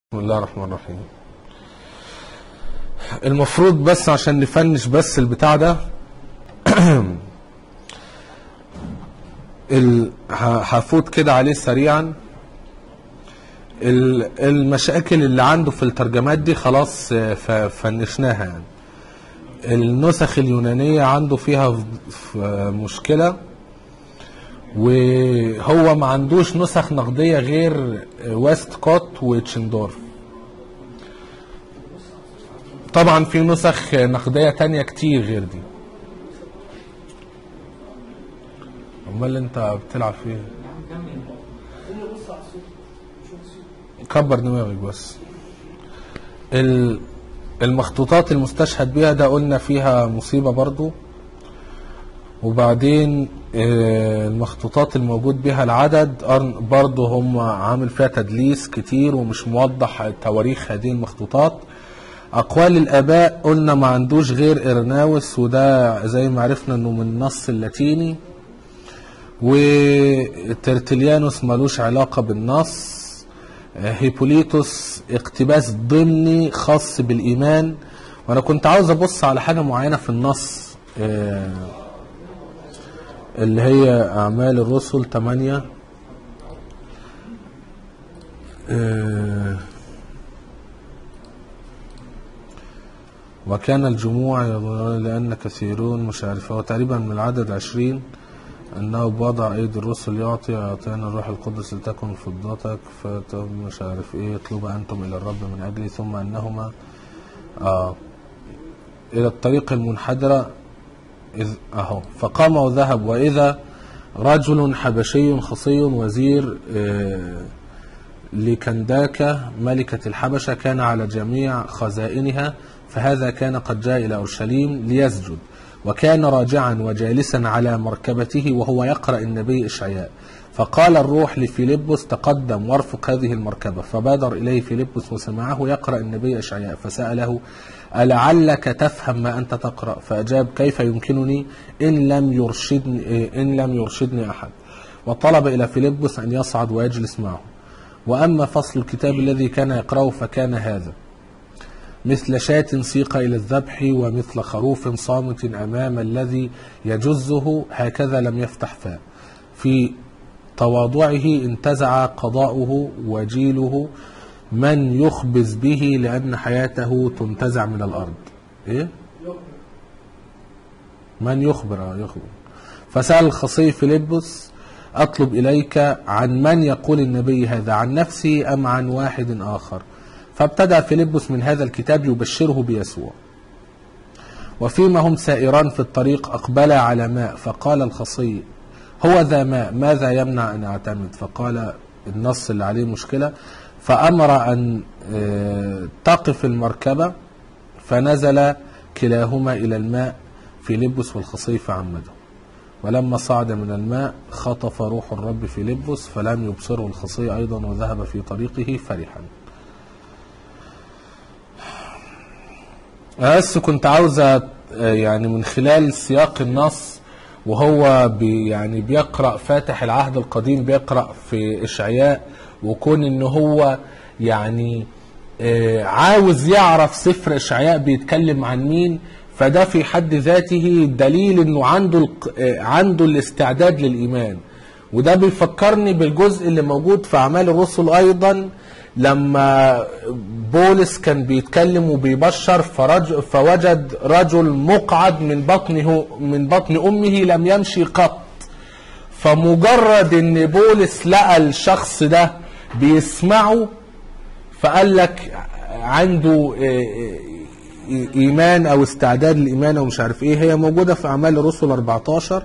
بسم الله الرحمن الرحيم المفروض بس عشان نفنش بس البتاع ده ال- ه- هفوت كده عليه سريعا ال- المشاكل اللي عنده في الترجمات دي خلاص آه، ف- فنشناها يعني النسخ اليونانية عنده فيها ف- ف- مشكلة وهو ما عندوش نسخ نقدية غير ويست كوت وتشندورف طبعا في نسخ نقدية تانية كتير غير دي امال انت بتلعب فيه كبر دماغك بس ال- المخطوطات المستشهد بيها ده قلنا فيها مصيبة برضو وبعدين آه، المخطوطات الموجود بها العدد أر- برضه هم عامل فيها تدليس كتير ومش موضح تواريخ هذه المخطوطات أقوال الآباء قلنا ما عندوش غير إرناوس وده زي ما عرفنا إنه من النص اللاتيني وترتليانوس ملوش علاقة بالنص آه، هيبوليتوس اقتباس ضمني خاص بالإيمان وأنا كنت عاوز أبص على حاجة معينة في النص آه، اللي هي أعمال الرسل 8 آه، وكان الجموع يظنون لأن كثيرون مش عارف هو تقريبا من العدد عشرين أنه بوضع أيدي الرسل يعطي أعطانا الروح القدس لتكن فضتك فتم مش عارف إيه اطلب أنتم إلى الرب من أجلي ثم أنهما آه إلى الطريق المنحدرة إذ أهو فقام وذهب وإذا رجل حبشي خصي وزير آه، لكنداكة ملكة الحبشة كان على جميع خزائنها فهذا كان قد جاء إلى أورشليم ليسجد وكان راجعا وجالسا على مركبته وهو يقرأ النبي إشعياء فقال الروح لفيلبس تقدم وارفق هذه المركبة فبادر إليه فيلبس وسمعه يقرأ النبي إشعياء فسأله ألعلك تفهم ما أنت تقرأ فأجاب كيف يمكنني إن لم يرشدني, إن لم يرشدني أحد وطلب إلى فيلبس أن يصعد ويجلس معه وأما فصل الكتاب الذي كان يقرأه فكان هذا مثل شاة سيق إلى الذبح ومثل خروف صامت أمام الذي يجزه هكذا لم يفتح فاه في تواضعه انتزع قضاؤه وجيله من يخبز به لأن حياته تنتزع من الأرض إيه؟ من يخبر آه، يخبر فسأل الخصي فيلبس أطلب إليك عن من يقول النبي هذا عن نفسه أم عن واحد آخر فابتدأ فيلبس من هذا الكتاب يبشره بيسوع وفيما هم سائران في الطريق أقبلا على ماء فقال الخصي هو ذا ماء ماذا يمنع أن أعتمد فقال النص اللي عليه مشكلة فأمر أن آه، تقف المركبة فنزل كلاهما إلى الماء فيلبس والخصي فعمده ولما صعد من الماء خطف روح الرب فيلبس فلم يبصره الخصي أيضا وذهب في طريقه فرحا بس كنت عاوز أ- يعني من خلال سياق النص وهو بي يعني بيقرأ فاتح العهد القديم بيقرأ في إشعياء وكون إن هو يعني آه، عاوز يعرف سفر إشعياء بيتكلم عن مين فده في حد ذاته دليل إنه عنده الق- آه، عنده الاستعداد للإيمان وده بيفكرني بالجزء اللي موجود في أعمال الرسل أيضا لما بولس كان بيتكلم وبيبشر فرج فوجد رجل مقعد من بطنه من بطن امه لم يمشي قط فمجرد ان بولس لقى الشخص ده بيسمعه فقال لك عنده إيه، إيه، ايمان او استعداد للايمان او مش عارف ايه هي موجوده في اعمال الرسل 14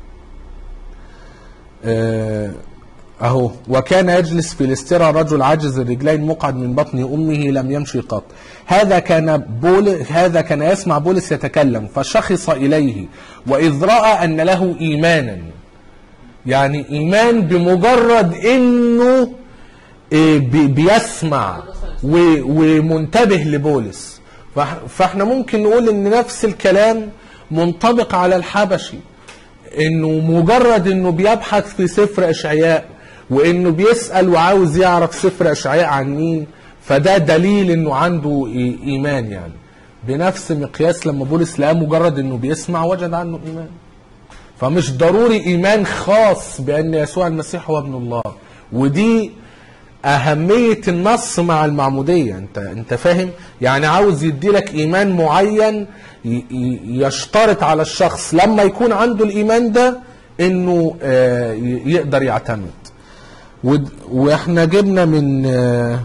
آه، اهو وكان يجلس في الاسترا رجل عاجز الرجلين مقعد من بطن امه لم يمشي قط هذا كان بول هذا كان يسمع بولس يتكلم فشخص اليه واذ راى ان له ايمانا يعني ايمان بمجرد انه إيه، بي- بيسمع و- ومنتبه لبولس فإح- فاحنا ممكن نقول ان نفس الكلام منطبق على الحبشي انه مجرد انه بيبحث في سفر اشعياء وانه بيسال وعاوز يعرف سفر اشعياء عن مين فده دليل انه عنده إي- ايمان يعني بنفس مقياس لما بولس لقاه مجرد انه بيسمع وجد عنه ايمان فمش ضروري ايمان خاص بان يسوع المسيح هو ابن الله ودي اهميه النص مع المعموديه انت انت فاهم يعني عاوز يديلك ايمان معين ي- ي- يشترط على الشخص لما يكون عنده الايمان ده انه آه، ي- يقدر يعتمد ود- واحنا جبنا من آه،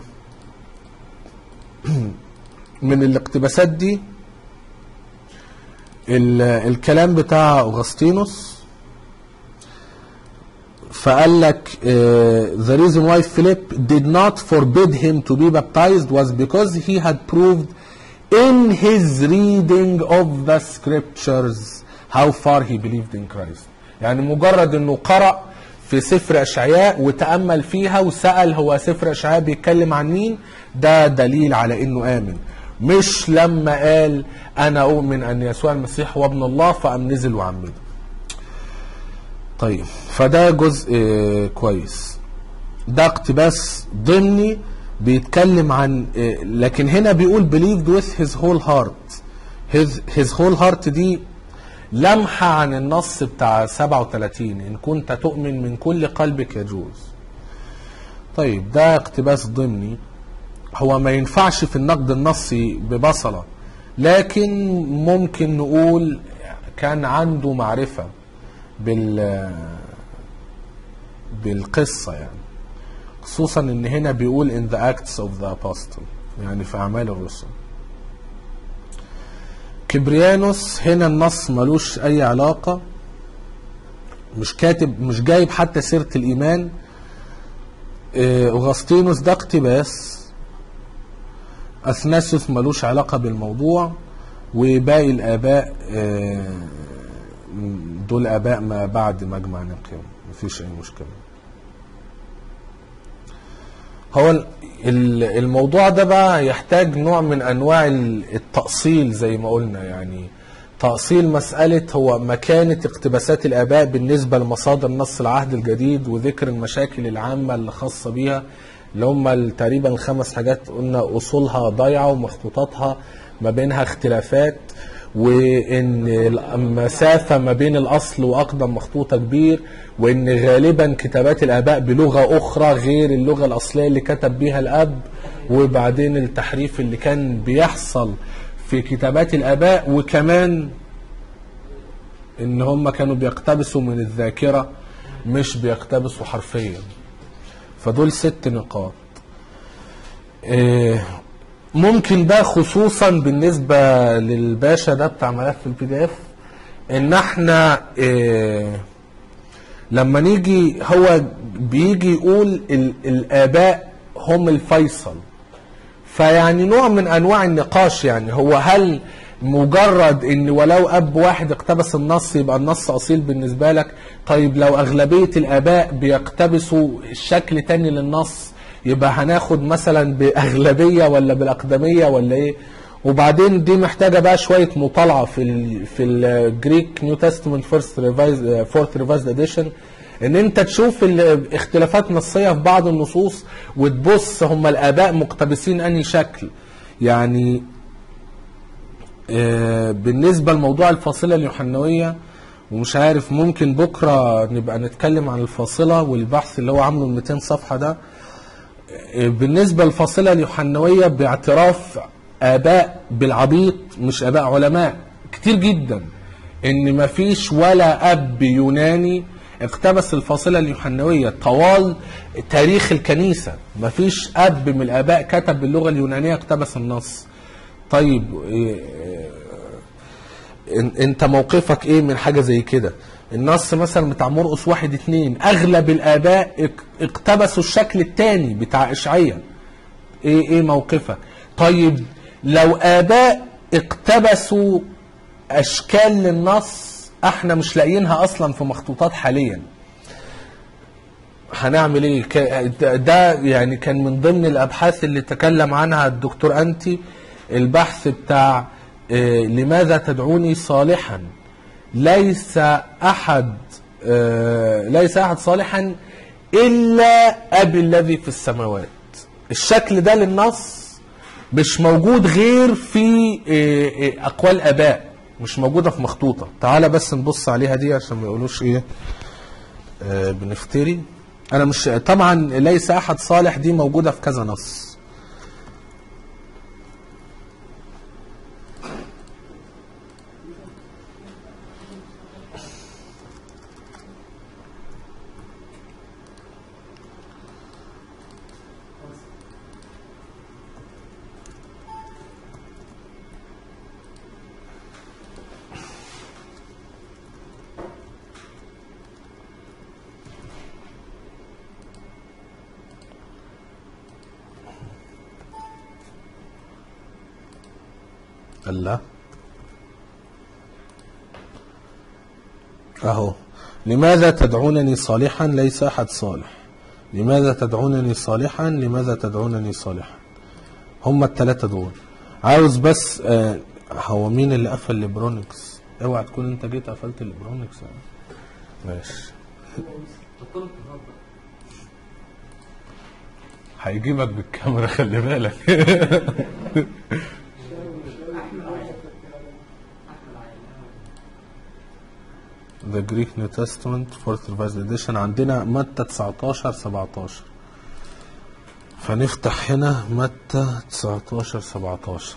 من الاقتباسات دي ال- الكلام بتاع اغسطينوس فقال لك uh, the reason why Philip did not forbid him to be baptized was because he had proved in his reading of the scriptures how far he believed in Christ يعني مجرد انه قرأ في سفر اشعياء وتأمل فيها وسأل هو سفر اشعياء بيتكلم عن مين ده دليل على انه آمن مش لما قال انا اؤمن ان يسوع المسيح هو ابن الله فقام نزل وعمده طيب فده جزء آه، كويس ده اقتباس ضمني بيتكلم عن آه، لكن هنا بيقول believed with his whole heart his, his whole heart دي لمحة عن النص بتاع 37 إن كنت تؤمن من كل قلبك يجوز طيب ده اقتباس ضمني هو ما ينفعش في النقد النصي ببصلة لكن ممكن نقول كان عنده معرفة بال بالقصة يعني خصوصا ان هنا بيقول in the acts of the apostle يعني في اعمال الرسل كبريانوس هنا النص ملوش اي علاقة مش كاتب مش جايب حتى سيرة الايمان آه، اغسطينوس ده اقتباس اثناسيوس ملوش علاقة بالموضوع وباقي الاباء آه، دول اباء ما بعد مجمع نقيم مفيش اي مشكله هو ال- ال- الموضوع ده بقى يحتاج نوع من انواع ال- التأصيل زي ما قلنا يعني تأصيل مسألة هو مكانة اقتباسات الآباء بالنسبة لمصادر نص العهد الجديد وذكر المشاكل العامة اللي خاصة بيها اللي هم ال- تقريبا الخمس حاجات قلنا أصولها ضايعة ومخطوطاتها ما بينها اختلافات وان المسافه ما بين الاصل واقدم مخطوطه كبير وان غالبا كتابات الاباء بلغه اخرى غير اللغه الاصليه اللي كتب بيها الاب وبعدين التحريف اللي كان بيحصل في كتابات الاباء وكمان ان هم كانوا بيقتبسوا من الذاكره مش بيقتبسوا حرفيا فدول ست نقاط إيه ممكن ده خصوصا بالنسبه للباشا ده بتاع ملف البي دي اف ان احنا إيه لما نيجي هو بيجي يقول ال- الاباء هم الفيصل فيعني نوع من انواع النقاش يعني هو هل مجرد ان ولو اب واحد اقتبس النص يبقى النص اصيل بالنسبه لك طيب لو اغلبيه الاباء بيقتبسوا شكل تاني للنص يبقى هناخد مثلا باغلبيه ولا بالاقدميه ولا ايه وبعدين دي محتاجه بقى شويه مطالعه في ال في الجريك نيو تestament فيرست ريفايز فورث ريفايزد اديشن ان انت تشوف الاختلافات نصيه في بعض النصوص وتبص هم الاباء مقتبسين انهي شكل يعني آه، بالنسبه لموضوع الفاصله اليوحنويه ومش عارف ممكن بكره نبقى نتكلم عن الفاصله والبحث اللي هو عامله ال 200 صفحه ده آه، بالنسبه للفاصله اليوحنويه باعتراف اباء بالعبيط مش اباء علماء كتير جدا ان مفيش ولا اب يوناني اقتبس الفاصلة اليوحنوية طوال تاريخ الكنيسة مفيش اب من الاباء كتب باللغة اليونانية اقتبس النص طيب إيه إن- انت موقفك ايه من حاجة زي كده النص مثلا بتاع مرقس واحد اتنين اغلب الاباء اق- اقتبسوا الشكل التاني بتاع اشعياء ايه ايه موقفك طيب لو اباء اقتبسوا اشكال للنص احنا مش لاقيينها اصلا في مخطوطات حاليا هنعمل ايه ك- ده- ده يعني كان من ضمن الابحاث اللي تكلم عنها الدكتور انتي البحث بتاع آه، لماذا تدعوني صالحا ليس احد آه، ليس احد صالحا الا ابي الذي في السماوات الشكل ده للنص مش موجود غير في إيه، إيه، اقوال اباء مش موجوده في مخطوطه تعالى بس نبص عليها دي عشان ما يقولوش ايه آه، بنفتري انا مش طبعا ليس احد صالح دي موجوده في كذا نص الله اهو لماذا تدعونني صالحا ليس احد صالح لماذا تدعونني صالحا لماذا تدعونني صالحا هم الثلاثه دول عاوز بس آه هو مين اللي قفل البرونكس اوعى تكون انت جيت قفلت البرونكس ماشي هيجيبك بالكاميرا خلي بالك The Greek New Testament Fourth Revised Edition عندنا متى 19 17 فنفتح هنا متى 19 17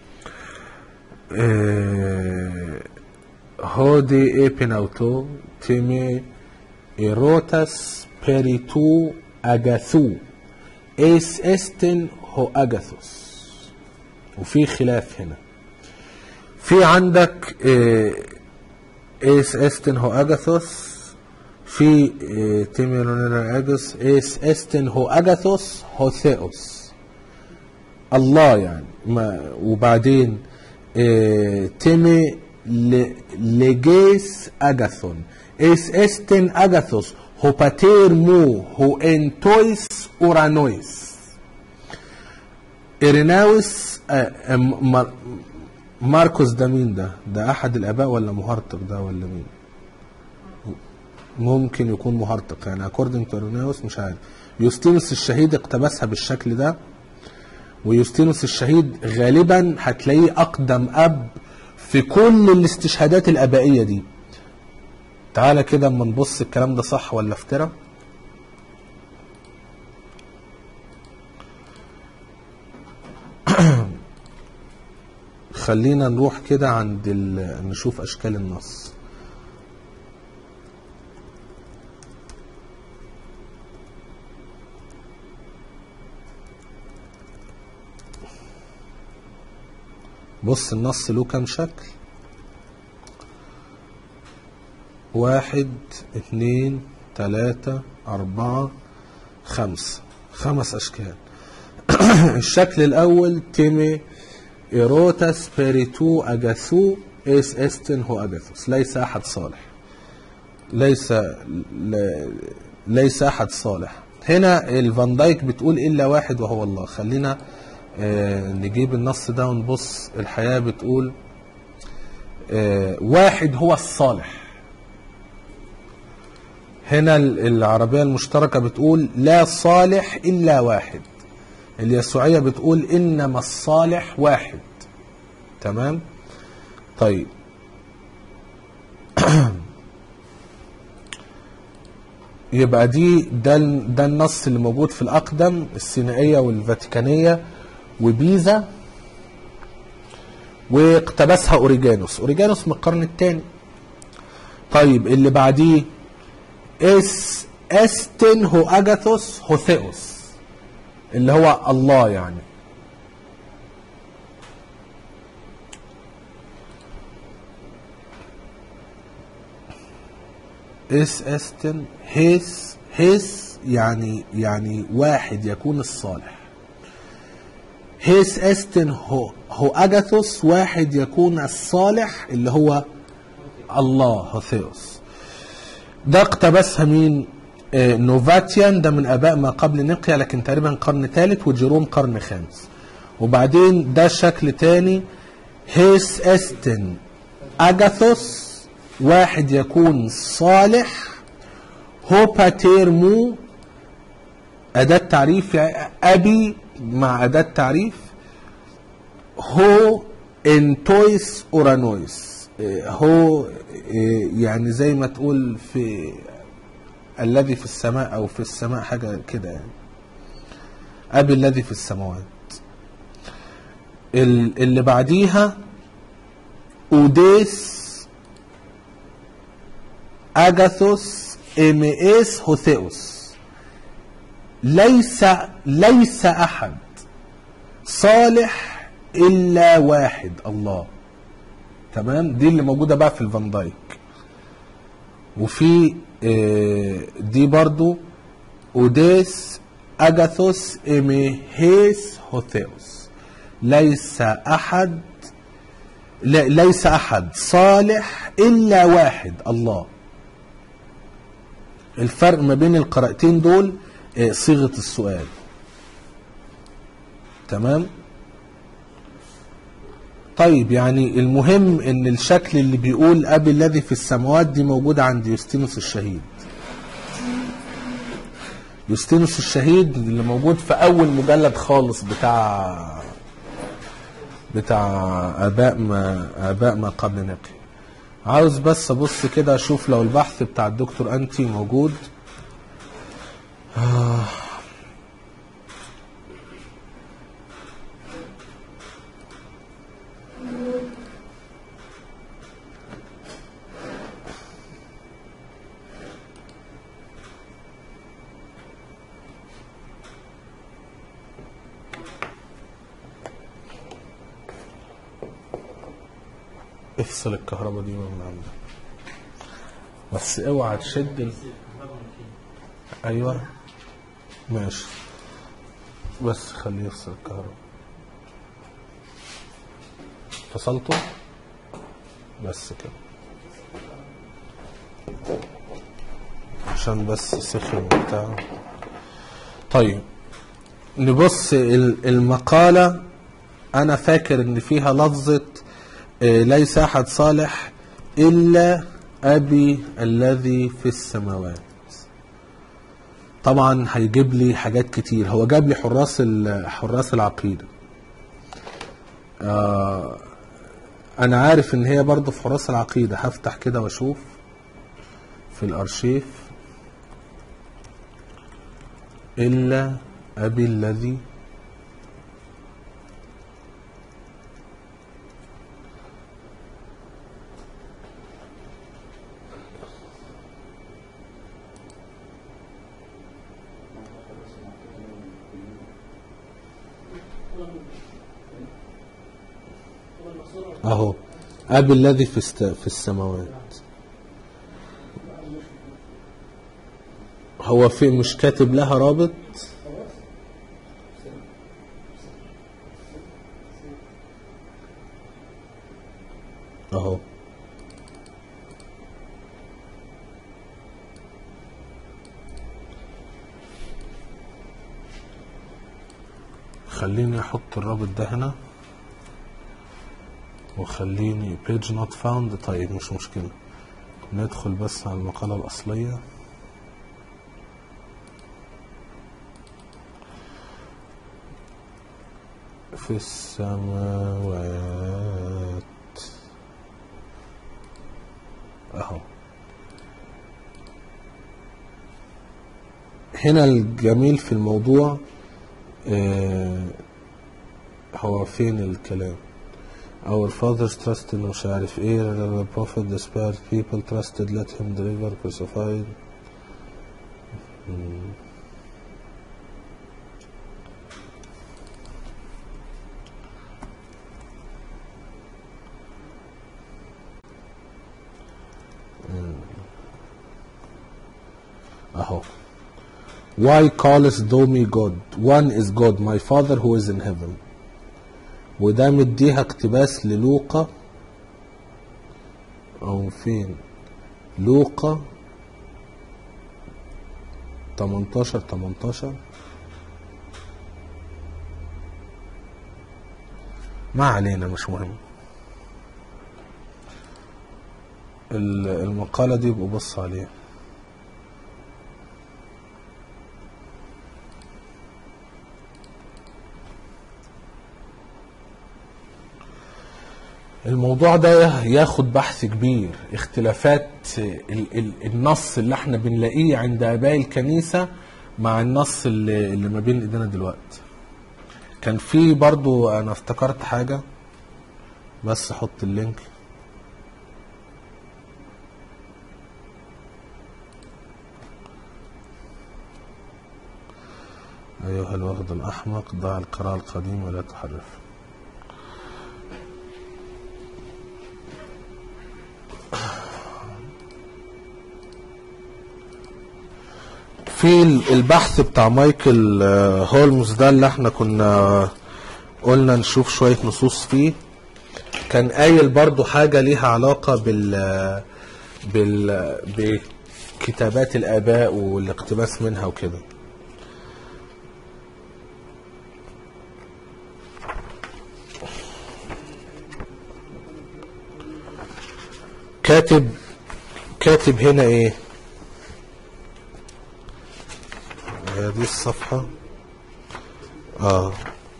إيه، هودي ايبناوتو تيمي ايروتاس بيريتو اجاثو ايس استن هو اجاثوس وفي خلاف هنا في عندك إيه ايس استن هو اجاثوس في إيه، تيميرونيرا اجاثوس ايس استن هو اجاثوس هو ثيوس الله يعني ما وبعدين إيه، تيمي ل- لجيس اجاثون ايس استن اجاثوس هو باتير مو هو انتويس اورانويس إيريناوس آه، م- مار- ماركوس ده مين ده؟ ده أحد الآباء ولا مهرطق ده ولا مين؟ ممكن يكون مهرطق يعني أكوردنج تو إيريناوس مش عارف يوستينوس الشهيد اقتبسها بالشكل ده ويوستينوس الشهيد غالبا هتلاقيه أقدم أب في كل الاستشهادات الآبائية دي تعالى كده اما نبص الكلام ده صح ولا افترى خلينا نروح كده عند ال... نشوف اشكال النص بص النص له كام شكل واحد اتنين تلاتة أربعة خمسة خمس أشكال الشكل الأول تيمي إيروتا سبيريتو أجاثو إيس إستن هو أجاثوس ليس أحد صالح ليس ل- ليس أحد صالح هنا الفان دايك بتقول إلا واحد وهو الله خلينا آه، نجيب النص ده ونبص الحياة بتقول آه، واحد هو الصالح هنا ال- العربية المشتركة بتقول لا صالح إلا واحد اليسوعية بتقول إنما الصالح واحد تمام طيب يبقى دي ده ال- ده النص اللي موجود في الأقدم السينائية والفاتيكانية وبيزا واقتبسها أوريجانوس أوريجانوس من القرن الثاني طيب اللي بعديه اس استن هو اجاثوس هو ثيوس اللي هو الله يعني اس استن هيس هيس يعني يعني واحد يكون الصالح هيس استن هو هو اجاثوس واحد يكون الصالح اللي هو الله هو ثيوس ده اقتبسها مين آه، نوفاتيان ده من اباء ما قبل نقيا لكن تقريبا قرن ثالث وجيروم قرن خامس وبعدين ده شكل تاني هيس استن اجاثوس واحد يكون صالح هوباتيرمو أداة تعريف يعني أبي مع أداة تعريف هو انتويس اورانويس إيه، هو إيه، يعني زي ما تقول في الذي في السماء او في السماء حاجه كده يعني ابي الذي في السماوات ال- اللي بعديها اوديس اجاثوس امئيس هوثيوس ليس ليس احد صالح الا واحد الله تمام دي اللي موجوده بقى في الفان دايك وفي آه، دي برضو اوديس اجاثوس اميهيس هوثيوس ليس احد لا- ليس احد صالح الا واحد الله الفرق ما بين القراءتين دول آه، صيغه السؤال تمام طيب يعني المهم ان الشكل اللي بيقول ابي الذي في السماوات دي موجوده عند يوستينوس الشهيد يوستينوس الشهيد اللي موجود في اول مجلد خالص بتاع بتاع اباء ما اباء ما قبل نقي عاوز بس ابص كده اشوف لو البحث بتاع الدكتور انتي موجود افصل الكهرباء دي من عندك بس اوعى تشد ال... ايوه ماشي بس خليه يفصل الكهرباء فصلته بس كده عشان بس سخن وبتاع طيب نبص ال- المقالة أنا فاكر إن فيها لفظة آه، ليس أحد صالح إلا أبي الذي في السماوات طبعا هيجيب لي حاجات كتير هو جاب لي حراس ال- حراس العقيدة آه، أنا عارف إن هي برضه في حراس العقيدة هفتح كده وأشوف في الأرشيف إلا أبي الذي أهو أبي الذي في است... في السماوات هو في مش كاتب لها رابط اهو خليني احط الرابط ده هنا وخليني page not found طيب مش مشكلة ندخل بس على المقالة الأصلية في السماوات اهو هنا الجميل في الموضوع آه هو فين الكلام Our fathers trusted مش عارف ايه the prophet despaired people trusted let him deliver crucified مم. اهو Why callest thou me God? One is God, my Father who is in heaven. وده مديها اقتباس للوقا أو فين؟ لوقا 18 18 ما علينا مش مهم ال- المقالة دي يبقوا بص عليها الموضوع ده ياخد بحث كبير اختلافات ال- ال- النص اللي احنا بنلاقيه عند اباء الكنيسه مع النص اللي, اللي ما بين ايدينا دلوقتي كان في برضو انا افتكرت حاجه بس حط اللينك أيها الوفد الأحمق ضع القراءة القديم ولا تحرف في البحث بتاع مايكل آه، هولمز ده اللي احنا كنا قلنا نشوف شوية نصوص فيه كان قايل برضو حاجة ليها علاقة بال بال بكتابات الآباء والاقتباس منها وكده كاتب كاتب هنا ايه هذه الصفحة اه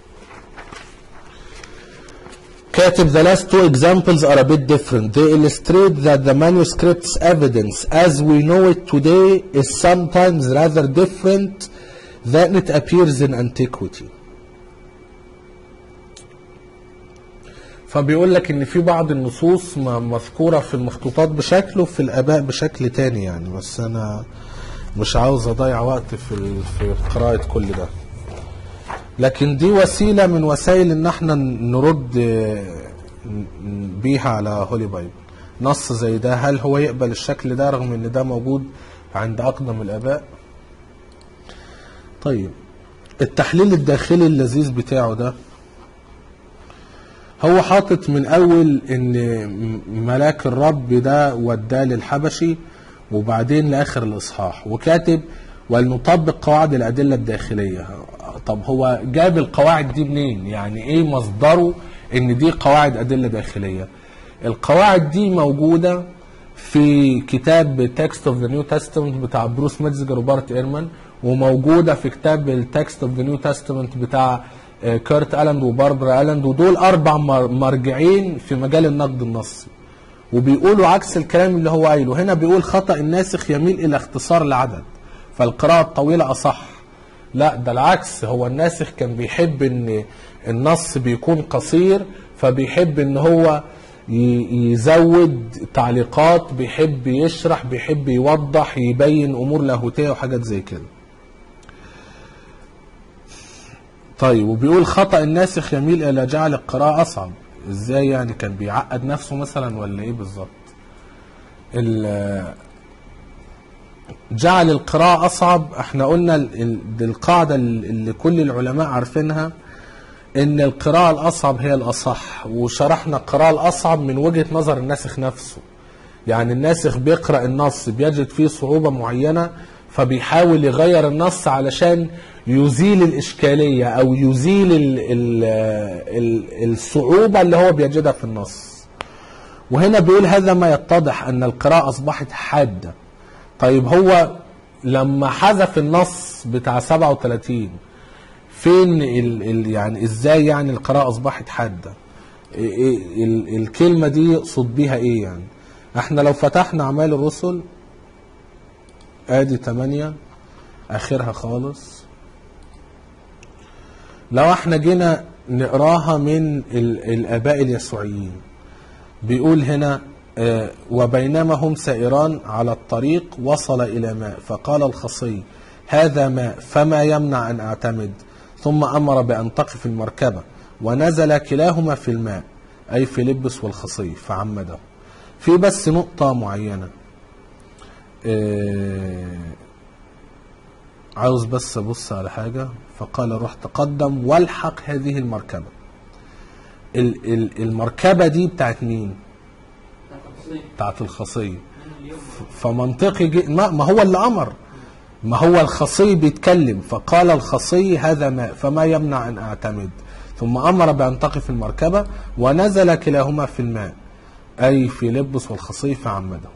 كاتب the last two examples are a bit different. They illustrate that the manuscript's evidence as we know it today is sometimes rather different than it appears in antiquity. فبيقول لك ان في بعض النصوص م- مذكوره في المخطوطات بشكل وفي الاباء بشكل تاني يعني بس انا مش عاوز اضيع وقت في ال- في قراءه كل ده لكن دي وسيله من وسائل ان احنا نرد آه، ن- بيها على هولي بايبل نص زي ده هل هو يقبل الشكل ده رغم ان ده موجود عند اقدم الاباء طيب التحليل الداخلي اللذيذ بتاعه ده هو حاطط من اول ان م- ملاك الرب ده وداه للحبشي وبعدين لاخر الاصحاح وكاتب ولنطبق قواعد الادله الداخليه طب هو جاب القواعد دي منين يعني ايه مصدره ان دي قواعد ادله داخليه القواعد دي موجوده في كتاب تكست اوف ذا نيو تestament بتاع بروس ميتزجر وبارت ايرمان وموجوده في كتاب التكست اوف ذا نيو تestament بتاع آه، كيرت الاند وباربرا الاند ودول اربع مر- مرجعين في مجال النقد النصي وبيقولوا عكس الكلام اللي هو قايله هنا بيقول خطأ الناسخ يميل الى اختصار العدد فالقراءة الطويلة اصح لا ده العكس هو الناسخ كان بيحب ان النص بيكون قصير فبيحب ان هو ي- يزود تعليقات بيحب يشرح بيحب يوضح يبين امور لاهوتيه وحاجات زي كده طيب وبيقول خطأ الناسخ يميل الى جعل القراءة اصعب ازاي يعني كان بيعقد نفسه مثلا ولا ايه بالظبط ال- جعل القراءة أصعب احنا قلنا ال- ال- دي القاعدة اللي كل العلماء عارفينها ان القراءة الأصعب هي الأصح وشرحنا القراءة الأصعب من وجهة نظر الناسخ نفسه يعني الناسخ بيقرأ النص بيجد فيه صعوبة معينة فبيحاول يغير النص علشان يزيل الإشكالية أو يزيل ال ال ال الصعوبة اللي هو بيجدها في النص وهنا بيقول هذا ما يتضح أن القراءة أصبحت حادة طيب هو لما حذف النص بتاع 37 فين ال ال يعني ازاي يعني القراءة اصبحت حادة إيه- إيه ال الكلمة دي يقصد بيها ايه يعني احنا لو فتحنا اعمال الرسل ادي 8 اخرها خالص لو احنا جينا نقراها من ال الاباء اليسوعيين بيقول هنا آه، وبينما هم سائران على الطريق وصل إلى ماء فقال الخصي هذا ماء فما يمنع أن أعتمد ثم أمر بأن تقف المركبة ونزل كلاهما في الماء أي فيلبس والخصي فعمده في بس نقطة معينة آه، عاوز بس أبص على حاجة فقال روح تقدم والحق هذه المركبة ال- ال- المركبة دي بتاعت مين؟ بتاعت الخصية فمنطقي جي ما, ما هو اللي امر ما هو الخصي بيتكلم فقال الخصي هذا ماء فما يمنع ان اعتمد ثم امر بان تقف المركبه ونزل كلاهما في الماء اي في لبس والخصي فعمده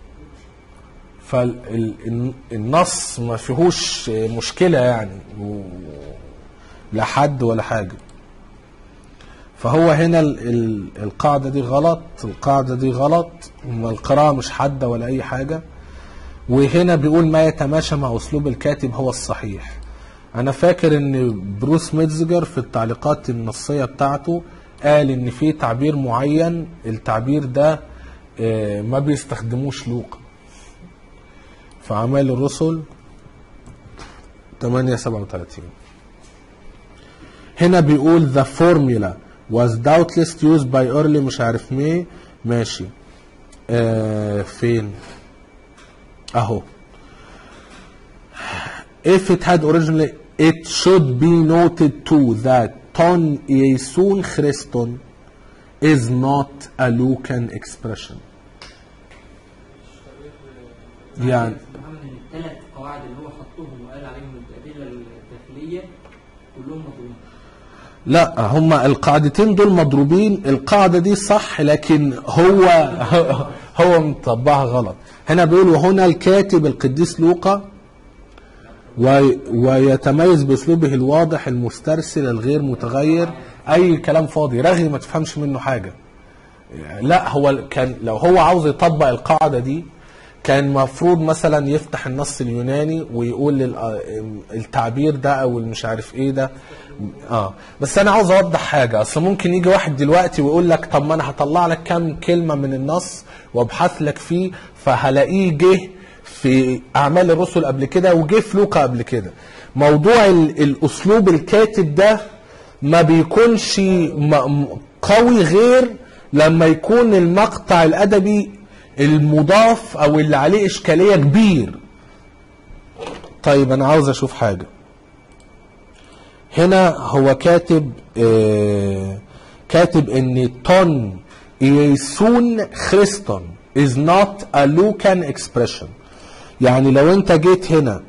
فالنص ما فيهوش مشكله يعني و- لا حد ولا حاجه فهو هنا ال ال القاعدة دي غلط القاعدة دي غلط والقراءة مش حادة ولا أي حاجة وهنا بيقول ما يتماشى مع أسلوب الكاتب هو الصحيح أنا فاكر إن بروس ميتزجر في التعليقات النصية بتاعته قال إن في تعبير معين التعبير ده آه، ما بيستخدموش لوقا في أعمال الرسل 837 هنا بيقول the formula was doubtless used by early مش عارف مين ماشي آه فين اهو if it had originally it should be noted too that ton Iesun Christon is not a Lucan expression يعني محمد ان الثلاث قواعد اللي هو حطهم وقال عليهم الادله الداخليه كلهم مضروبين لا هما القاعدتين دول مضروبين القاعدة دي صح لكن هو هو مطبعها غلط هنا بيقول وهنا الكاتب القديس لوقا وي- ويتميز باسلوبه الواضح المسترسل الغير متغير اي كلام فاضي رغي ما تفهمش منه حاجه لا هو كان لو هو عاوز يطبق القاعده دي كان مفروض مثلا يفتح النص اليوناني ويقول لل- التعبير ده او المش عارف ايه ده اه بس انا عاوز اوضح حاجه اصل ممكن يجي واحد دلوقتي ويقول لك طب ما انا هطلع لك كام كلمه من النص وابحث لك فيه فهلاقيه جه في اعمال الرسل قبل كده وجه في لوقا قبل كده موضوع ال- الاسلوب الكاتب ده ما بيكونش م- م- قوي غير لما يكون المقطع الادبي المضاف او اللي عليه اشكاليه كبير طيب انا عاوز اشوف حاجه هنا هو كاتب آه كاتب ان تون يسون خريستون is not a Lucan expression يعني لو انت جيت هنا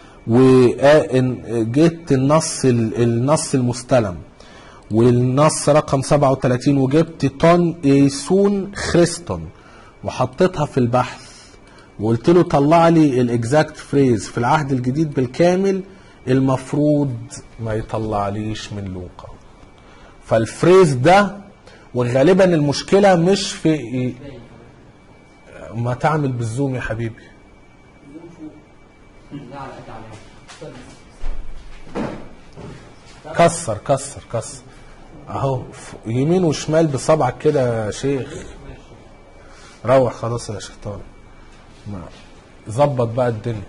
وجيت النص النص المستلم والنص رقم 37 وجبت طن ايسون خريستون وحطيتها في البحث وقلت له طلع لي الاكزاكت فريز في العهد الجديد بالكامل المفروض ما يطلعليش من لوقا فالفريز ده وغالبا المشكله مش في ما تعمل بالزوم يا حبيبي ده على قد عليها كسر كسر كسر اهو ف- يمين وشمال بصبعك كده يا شيخ روح خلاص يا شيخ طارق ما- ظبط بقى الدنيا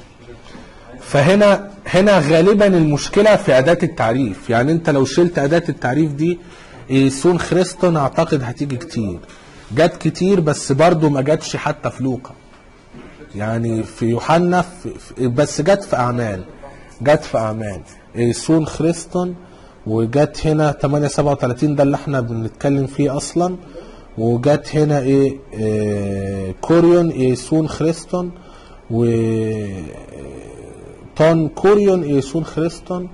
فهنا هنا غالبا المشكله في اداه التعريف يعني انت لو شلت اداه التعريف دي يسون خريستون اعتقد هتيجي كتير جت كتير بس برضو ما جاتش حتى في لوقا يعني في يوحنا في في- بس جت في اعمال جت في اعمال يسون خريستون وجت هنا 837 ده اللي احنا بنتكلم فيه اصلا وجت هنا ايه, إيه كوريون يسون خريستون و تون كوريون يسون خريستون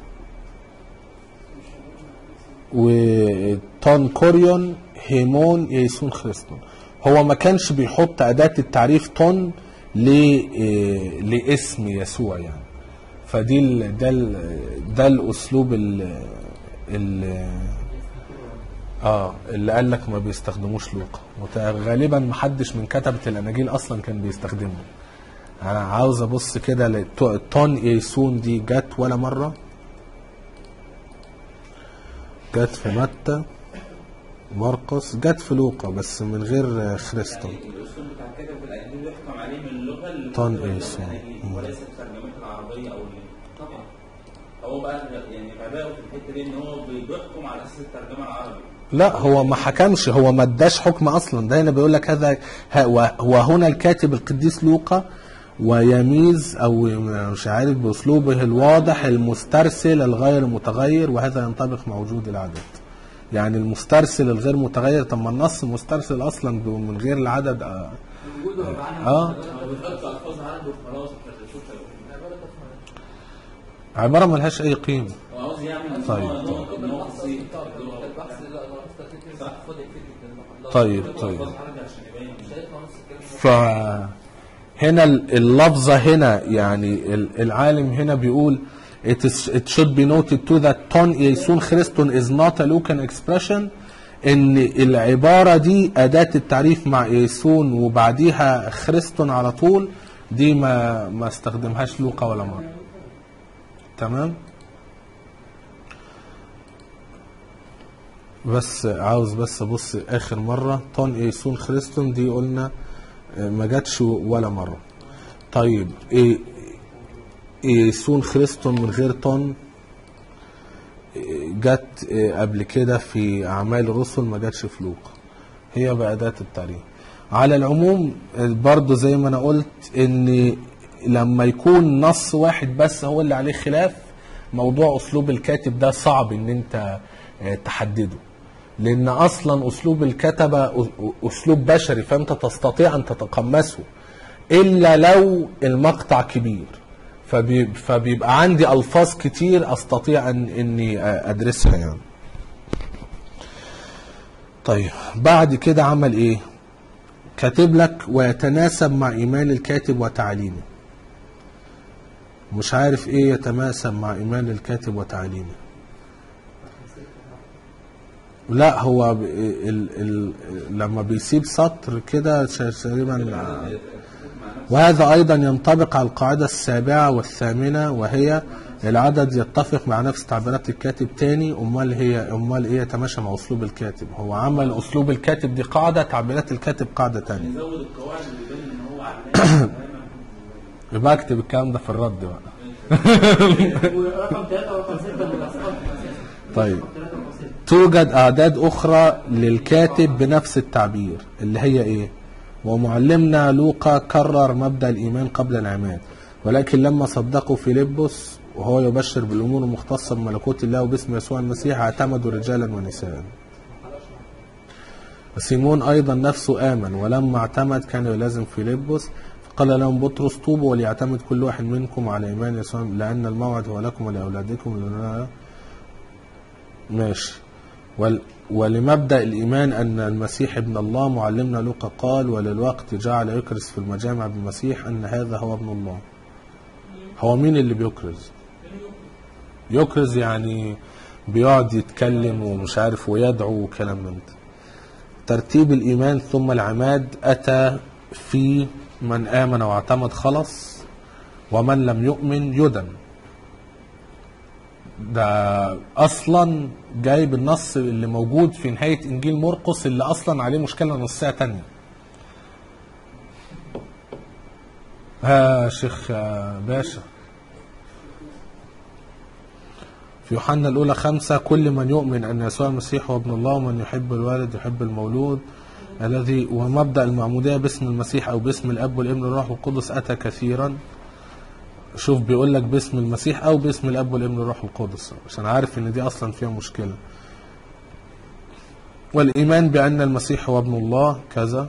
وتون كوريون هيمون يسون خريستون هو ما كانش بيحط أداة التعريف تون ل إيه، لاسم يسوع يعني فدي ال ده ال ده الاسلوب ال ال اه اللي قال لك ما بيستخدموش لوقا وت- غالبا ما حدش من كتبة الاناجيل اصلا كان بيستخدمه انا عاوز ابص كده للتو- تون ايسون دي جت ولا مره جت في متى مرقس جت في لوقا بس من غير خريستون الاسلوب بتاع الكاتب في الانجيل يحكم عليه من اللغه اللي طن هو إيسو. الأناجيل، وليس الترجمات العربيه او ال- طبعا هو بقى يعني غباؤه في الحته دي ان هو بيحكم على اساس الترجمه العربي لا هو ما حكمش هو ما اداش حكم اصلا ده هنا بيقول لك هذا ه- و- وهنا الكاتب القديس لوقا ويميز او مش عارف باسلوبه الواضح المسترسل الغير متغير وهذا ينطبق مع وجود العدد يعني المسترسل الغير متغير طب ما النص مسترسل اصلا ب- من غير العدد آه. وجوده غير عنها اه هو بيحط الفاظ عنده وخلاص احنا بنشوف عباره ملهاش اي قيمه هو عاوز يعمل طيب، نوع- نوع- طب نوع البحث بسيط. طب البحث لا انا رحت كده فاضي كتير جدا طيب بيحط طيب الفاظ عربي عشان يبين مش هيطلع نص الكلام فهنا ال- اللفظة هنا يعني ال- العالم هنا بيقول it, is, it should be noted too that ton يسون خريستون is not a Lucan expression ان العبارة دي أداة التعريف مع يسون وبعديها خريستون على طول دي ما ما استخدمهاش لوقا ولا مرة تمام بس عاوز بس ابص اخر مره طن ايسون خريستون دي قلنا آه، ما جاتش ولا مره طيب ايه ايسون خريستون من غير طن إيه، جت إيه، قبل كده في اعمال الرسل ما جاتش في لوقا هي بأداة التعريف على العموم برضو زي ما انا قلت ان لما يكون نص واحد بس هو اللي عليه خلاف موضوع اسلوب الكاتب ده صعب ان انت آه، تحدده لان اصلا اسلوب الكتبه أ- اسلوب بشري فانت تستطيع ان تتقمصه الا لو المقطع كبير فبي فبيبقى عندي الفاظ كتير استطيع ان اني ادرسها يعني طيب بعد كده عمل ايه كاتب لك ويتناسب مع ايمان الكاتب وتعليمه مش عارف ايه يتناسب مع ايمان الكاتب وتعليمه لا هو ب- ال ال لما بيسيب سطر كده ش- تقريبا وهذا ايضا ينطبق على القاعده السابعه والثامنه وهي العدد يتفق مع نفس تعبيرات الكاتب تاني امال هي امال ايه يتماشى مع اسلوب الكاتب هو عمل اسلوب الكاتب دي قاعده تعبيرات الكاتب قاعده تانية يزود القواعد اللي يبين ان هو علام يبقى اكتب الكلام ده في الرد بقى ورقم ثلاثة ورقم ستة من الأسقاط طيب. رقم ثلاثة ورقم ستة. توجد أعداد أخرى للكاتب بنفس التعبير اللي هي إيه؟ ومعلمنا لوقا كرر مبدأ الإيمان قبل العماد ولكن لما صدقوا فيلبس وهو يبشر بالأمور المختصة بملكوت الله وباسم يسوع المسيح اعتمدوا رجالا ونساء سيمون أيضا نفسه آمن ولما اعتمد كان يلازم فيلبس فقال لهم بطرس طوبوا وليعتمد كل واحد منكم على إيمان يسوع لأن الموعد هو لكم ولأولادكم لنا ماشي ول ولمبدأ الإيمان أن المسيح ابن الله معلمنا لوقا قال وللوقت جعل يكرز في المجامع بالمسيح أن هذا هو ابن الله هو مين اللي بيكرز يكرز يعني بيقعد يتكلم ومش عارف ويدعو وكلام من ده ترتيب الإيمان ثم العماد أتى في من آمن واعتمد خلص ومن لم يؤمن يدن ده اصلا جايب النص اللي موجود في نهايه انجيل مرقس اللي اصلا عليه مشكله نصيه تانية ها شيخ آه، باشا في يوحنا الأولى خمسة كل من يؤمن أن يسوع المسيح هو ابن الله ومن يحب الوالد يحب المولود الذي ومبدأ المعمودية باسم المسيح أو باسم الأب والابن والروح القدس أتى كثيرا شوف بيقول لك باسم المسيح او باسم الاب والابن والروح القدس عشان عارف ان دي اصلا فيها مشكله والايمان بان المسيح هو ابن الله كذا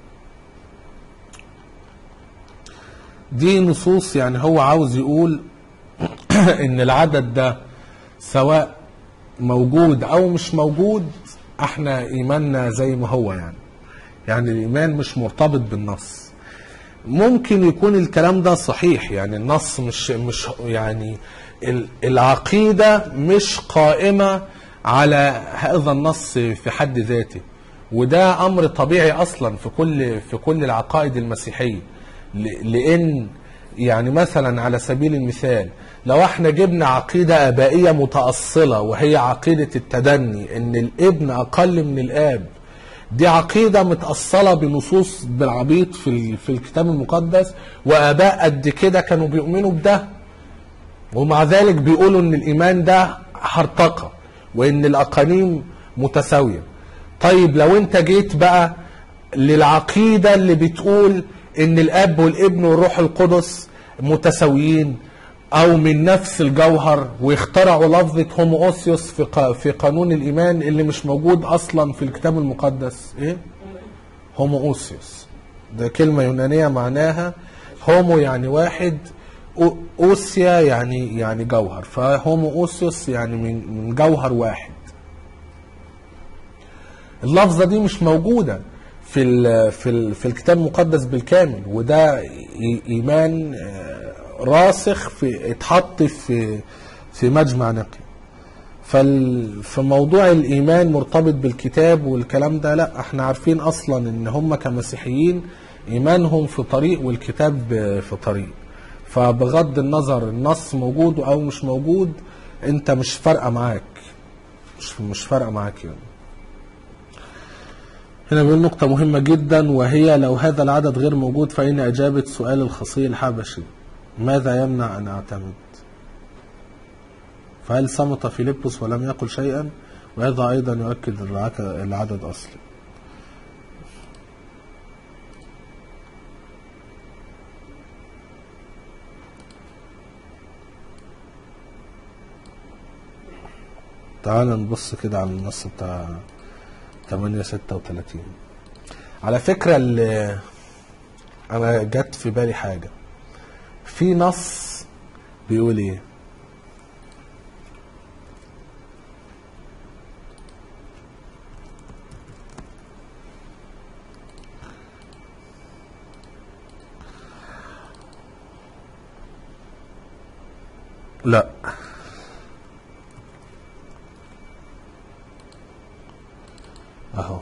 دي نصوص يعني هو عاوز يقول ان العدد ده سواء موجود او مش موجود احنا ايماننا زي ما هو يعني يعني الايمان مش مرتبط بالنص ممكن يكون الكلام ده صحيح يعني النص مش مش يعني ال- العقيده مش قائمه على هذا النص في حد ذاته وده امر طبيعي اصلا في كل في كل العقائد المسيحيه ل- لان يعني مثلا على سبيل المثال لو احنا جبنا عقيده ابائيه متاصله وهي عقيده التدني ان الابن اقل من الاب دي عقيدة متأصلة بنصوص بالعبيط في ال- في الكتاب المقدس وآباء قد كده كانوا بيؤمنوا بده ومع ذلك بيقولوا إن الإيمان ده هرطقة وإن الأقانيم متساوية طيب لو أنت جيت بقى للعقيدة اللي بتقول إن الأب والابن والروح القدس متساويين أو من نفس الجوهر واخترعوا لفظة هوموسيوس في ق- في قانون الإيمان اللي مش موجود أصلا في الكتاب المقدس إيه؟ هوموسيوس ده كلمة يونانية معناها هومو يعني واحد أو- أوسيا يعني يعني جوهر فهوموسيوس يعني من من جوهر واحد اللفظة دي مش موجودة في ال في ال في الكتاب المقدس بالكامل وده إي- إيمان آه، راسخ في اتحط في في مجمع نقي فال في موضوع الايمان مرتبط بالكتاب والكلام ده لا احنا عارفين اصلا ان هم كمسيحيين ايمانهم في طريق والكتاب في طريق فبغض النظر النص موجود او مش موجود انت مش فارقه معاك مش مش فارقه معاك يعني هنا بيقول نقطة مهمة جدا وهي لو هذا العدد غير موجود فإن إجابة سؤال الخصي الحبشي ماذا يمنع أن أعتمد فهل صمت فيلبس ولم يقل شيئا وهذا أيضا يؤكد العك- العدد أصلي تعال نبص كده على النص بتاع 836 على فكرة اللي أنا جت في بالي حاجة في نص بيقول إيه لا اهو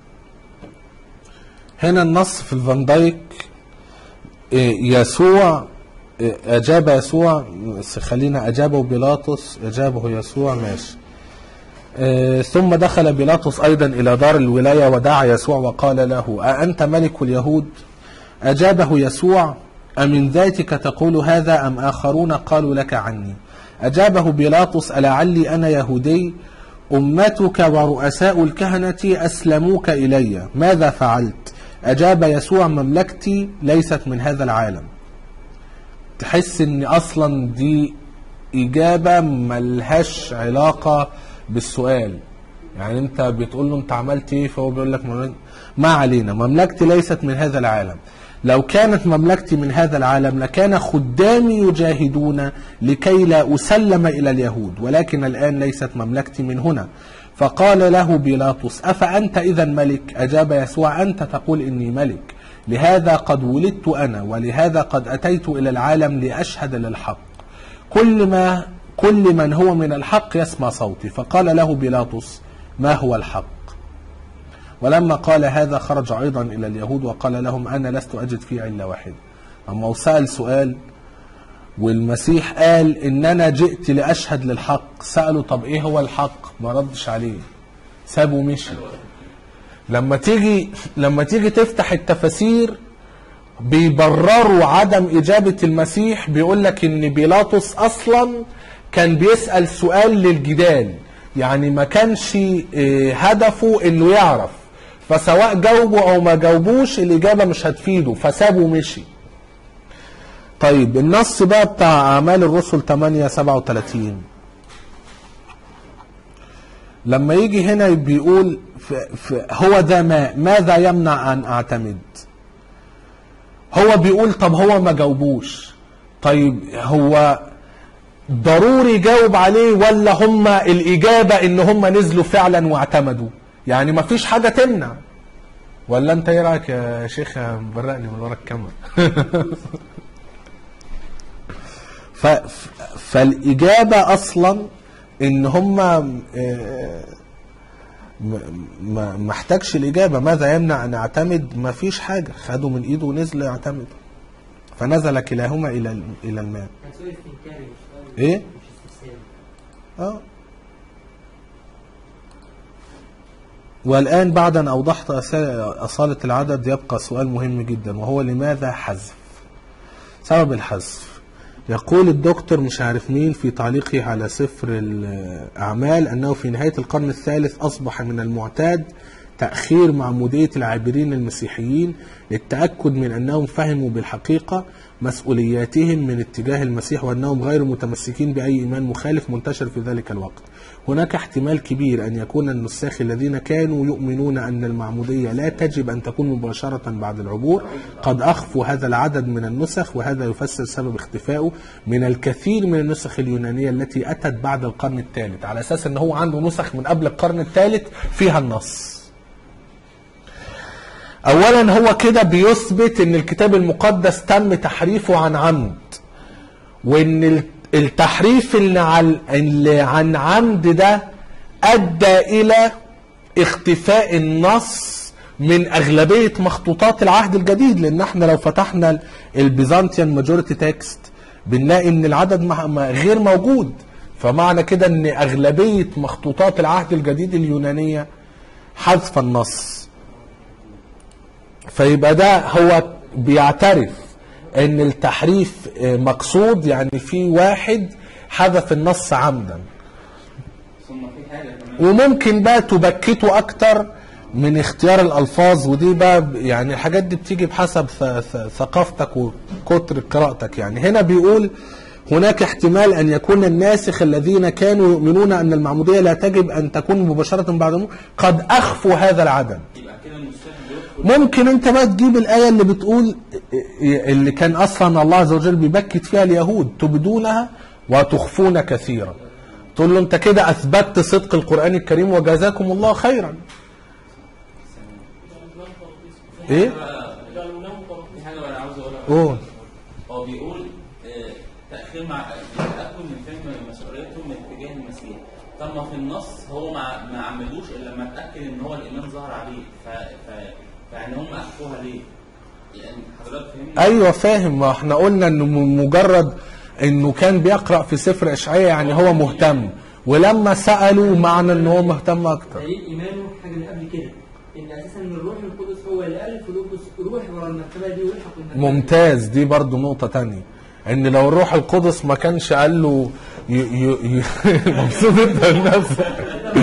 هنا النص في الفان دايك إيه، يسوع إيه، اجاب يسوع بس خلينا اجابه بيلاطس اجابه يسوع ماشي إيه، ثم دخل بيلاطس ايضا الى دار الولايه ودعا يسوع وقال له اانت ملك اليهود اجابه يسوع امن ذاتك تقول هذا ام اخرون قالوا لك عني اجابه بيلاطس ألعلي انا يهودي أمتك ورؤساء الكهنة أسلموك إلي ماذا فعلت أجاب يسوع مملكتي ليست من هذا العالم تحس ان اصلا دي اجابة ملهاش علاقة بالسؤال يعني انت بتقول له انت عملت ايه فهو بيقول لك مملك- ما علينا مملكتي ليست من هذا العالم لو كانت مملكتي من هذا العالم لكان خدامي يجاهدون لكي لا أسلم إلى اليهود ولكن الآن ليست مملكتي من هنا فقال له بيلاطس أفأنت إذا ملك أجاب يسوع أنت تقول إني ملك لهذا قد ولدت أنا ولهذا قد أتيت إلى العالم لأشهد للحق كل ما كل من هو من الحق يسمع صوتي فقال له بيلاطس ما هو الحق ولما قال هذا خرج أيضا إلى اليهود وقال لهم أنا لست أجد فيه إلا واحد أما سأل سؤال والمسيح قال إن أنا جئت لأشهد للحق سأله طب إيه هو الحق ما ردش عليه سابه ومشي لما تيجي لما تيجي تفتح التفاسير بيبرروا عدم إجابة المسيح بيقول لك إن بيلاطس أصلا كان بيسأل سؤال للجدال يعني ما كانش آه، هدفه إنه يعرف فسواء جاوبه أو ما جاوبوش الإجابة مش هتفيده فسابه ومشي طيب النص بقى بتاع أعمال الرسل 8 37 لما يجي هنا بيقول ف ف هو ذا ما ماذا يمنع أن أعتمد هو بيقول طب هو ما جاوبوش طيب هو ضروري يجاوب عليه ولا هم الإجابة إن هم نزلوا فعلا واعتمدوا يعني ما فيش حاجة تمنع ولا انت ايه رايك يا شيخ مبرقني من ورا الكاميرا ف... ف- فالإجابة أصلا إن هم آه، م- ما ما احتاجش الإجابة ماذا يمنع أن أعتمد ما فيش حاجة خدوا من إيده ونزل يعتمد فنزل كلاهما إلى ال- إلى الماء كان سؤال استنكاري مش سؤال- إيه؟ مش استفساري اه والآن بعد أن أوضحت أس- أصالة العدد يبقى سؤال مهم جدا وهو لماذا حذف سبب الحذف يقول الدكتور مش عارف مين في تعليقه على سفر الأعمال أنه في نهاية القرن الثالث أصبح من المعتاد تأخير معمودية العابرين المسيحيين للتأكد من أنهم فهموا بالحقيقة مسؤولياتهم من اتجاه المسيح وأنهم غير متمسكين بأي إيمان مخالف منتشر في ذلك الوقت هناك احتمال كبير أن يكون النساخ الذين كانوا يؤمنون أن المعمودية لا تجب أن تكون مباشرة بعد العبور قد أخفوا هذا العدد من النسخ وهذا يفسر سبب اختفائه من الكثير من النسخ اليونانية التي أتت بعد القرن الثالث على أساس أن هو عنده نسخ من قبل القرن الثالث فيها النص اولا هو كده بيثبت ان الكتاب المقدس تم تحريفه عن عمد وان ال- التحريف اللي عن اللي عن عمد ده ادى الى اختفاء النص من اغلبيه مخطوطات العهد الجديد لان احنا لو فتحنا البيزنطيان ماجوريتي تكست بنلاقي ان العدد مع- ما- غير موجود فمعنى كده ان اغلبيه مخطوطات العهد الجديد اليونانيه حذف النص فيبقى ده هو بيعترف ان التحريف آه، مقصود يعني في واحد حذف النص عمدا ثم في حاجه كمان وممكن بقى تبكته اكتر من اختيار الالفاظ ودي بقى ب- يعني الحاجات دي بتيجي بحسب ث- ث- ثقافتك وكتر قراءتك يعني هنا بيقول هناك احتمال ان يكون الناسخ الذين كانوا يؤمنون ان المعموديه لا تجب ان تكون مباشره بعد الموت قد اخفوا هذا العدم يبقى كده النساخ بيدخل ممكن انت بقى تجيب الايه اللي بتقول اللي كان اصلا الله عز وجل بيبكت فيها اليهود تبدونها وتخفون كثيرا تقول له انت كده اثبتت صدق القران الكريم وجزاكم الله خيرا ايه في حاجه بقى انا عاوز اقولها قول هو بيقول آه، تاخير مع التاكد من فهم مسؤوليتهم من اتجاه المسيح طب ما في النص هو ما ما عملوش الا لما اتاكد ان هو الايمان ظهر عليه ف... ف... فيعني هم اخفوها ليه؟ يعني حضرتك فهمني؟ ايوه فاهم ما احنا قلنا انه م- مجرد انه كان بيقرا في سفر اشعياء يعني هو مهتم ولما سالوا معنى ان هو مهتم اكتر دليل ايمانه حاجه اللي قبل كده ان اساسا ان الروح القدس هو اللي الف لوبس روح ورا المرتبه دي ويلحق المرتبه ممتاز دي برضو نقطة تانية ان لو الروح القدس ما كانش قال له ي... ي... ي... مبسوط انت بنفسك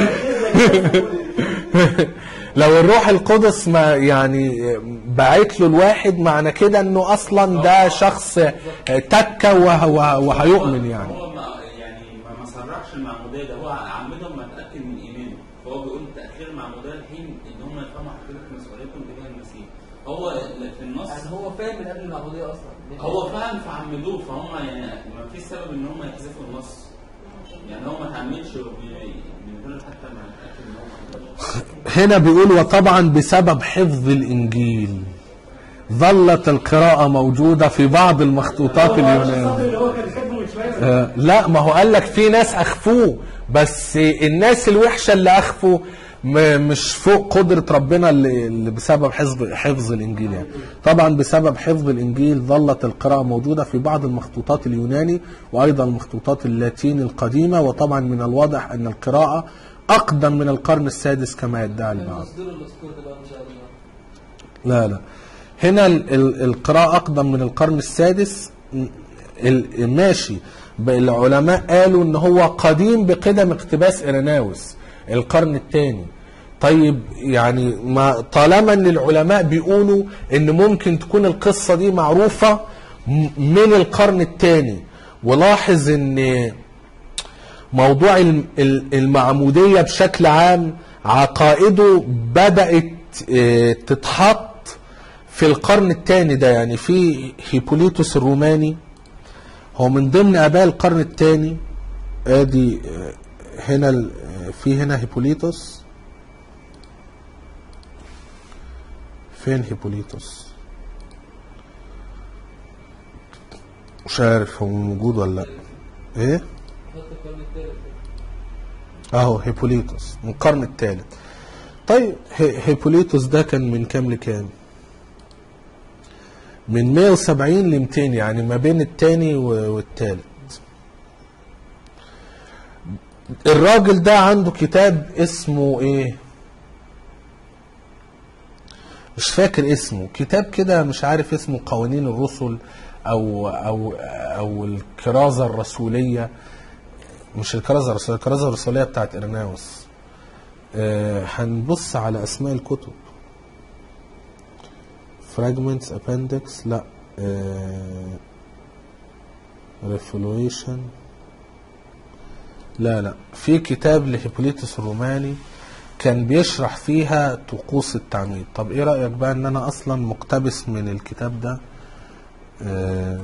لو الروح القدس ما يعني بعت له الواحد معنى كده انه اصلا ده شخص تكة وه... وهيؤمن يعني هو ما يعني ما ما صرحش المعموديه ده هو عمدهم ما اتاكد من ايمانه فهو بيقول تاخير المعموديه الحين ان هم يفهموا حقيقه مسؤوليتهم تجاه المسيح هو في النص يعني هو فاهم من قبل المعموديه اصلا هو فهم فعمدوه فهم يعني ما فيش سبب ان هم يحذفوا النص يعني هو ما تعمدش وبي- من غير حتى ما يتاكد ان هو هنا بيقول وطبعا بسبب حفظ الانجيل ظلت القراءة موجودة في بعض المخطوطات اليونانية اللي هو كان كاتبه من شويه آه، لا ما هو قال لك في ناس اخفوه بس الناس الوحشه اللي اخفوا م- مش فوق قدرة ربنا اللي اللي بسبب حفظ حفظ الإنجيل يعني طبعا بسبب حفظ الإنجيل ظلت القراءة موجودة في بعض المخطوطات اليوناني وأيضا المخطوطات اللاتيني القديمة وطبعا من الواضح أن القراءة أقدم من القرن السادس كما يدعي البعض المصدر اللي ذكرت بقى ان شاء الله لا لا هنا ال- ال- القراءة أقدم من القرن السادس م- ال- ماشي ب- العلماء قالوا ان هو قديم بقدم اقتباس إيريناوس القرن الثاني طيب يعني ما طالما ان العلماء بيقولوا ان ممكن تكون القصة دي معروفة م- من القرن الثاني ولاحظ ان موضوع الم- ال- المعمودية بشكل عام عقائده بدأت آه، تتحط في القرن الثاني ده يعني في هيبوليتوس الروماني هو من ضمن اباء القرن الثاني ادي آه، هنا ال- آه، في هنا هيبوليتوس فين هيبوليتوس مش عارف هو موجود ولا لا ايه حط القرن الثالث اهو هيبوليتوس من القرن الثالث طيب هي- هيبوليتوس ده كان من كام لكام من 170 ل 200 يعني ما بين الثاني والثالث الراجل ده عنده كتاب اسمه ايه مش فاكر اسمه كتاب كده مش عارف اسمه قوانين الرسل او او او الكرازه الرسوليه مش الكرازه الرسوليه الكرازه الرسوليه بتاعت ارناوس آه، هنبص على اسماء الكتب fragments appendix لا آه، revolution لا لا في كتاب لهيبوليتوس الروماني كان بيشرح فيها طقوس التعميد طب ايه رأيك بقى ان انا اصلا مقتبس من الكتاب ده آه،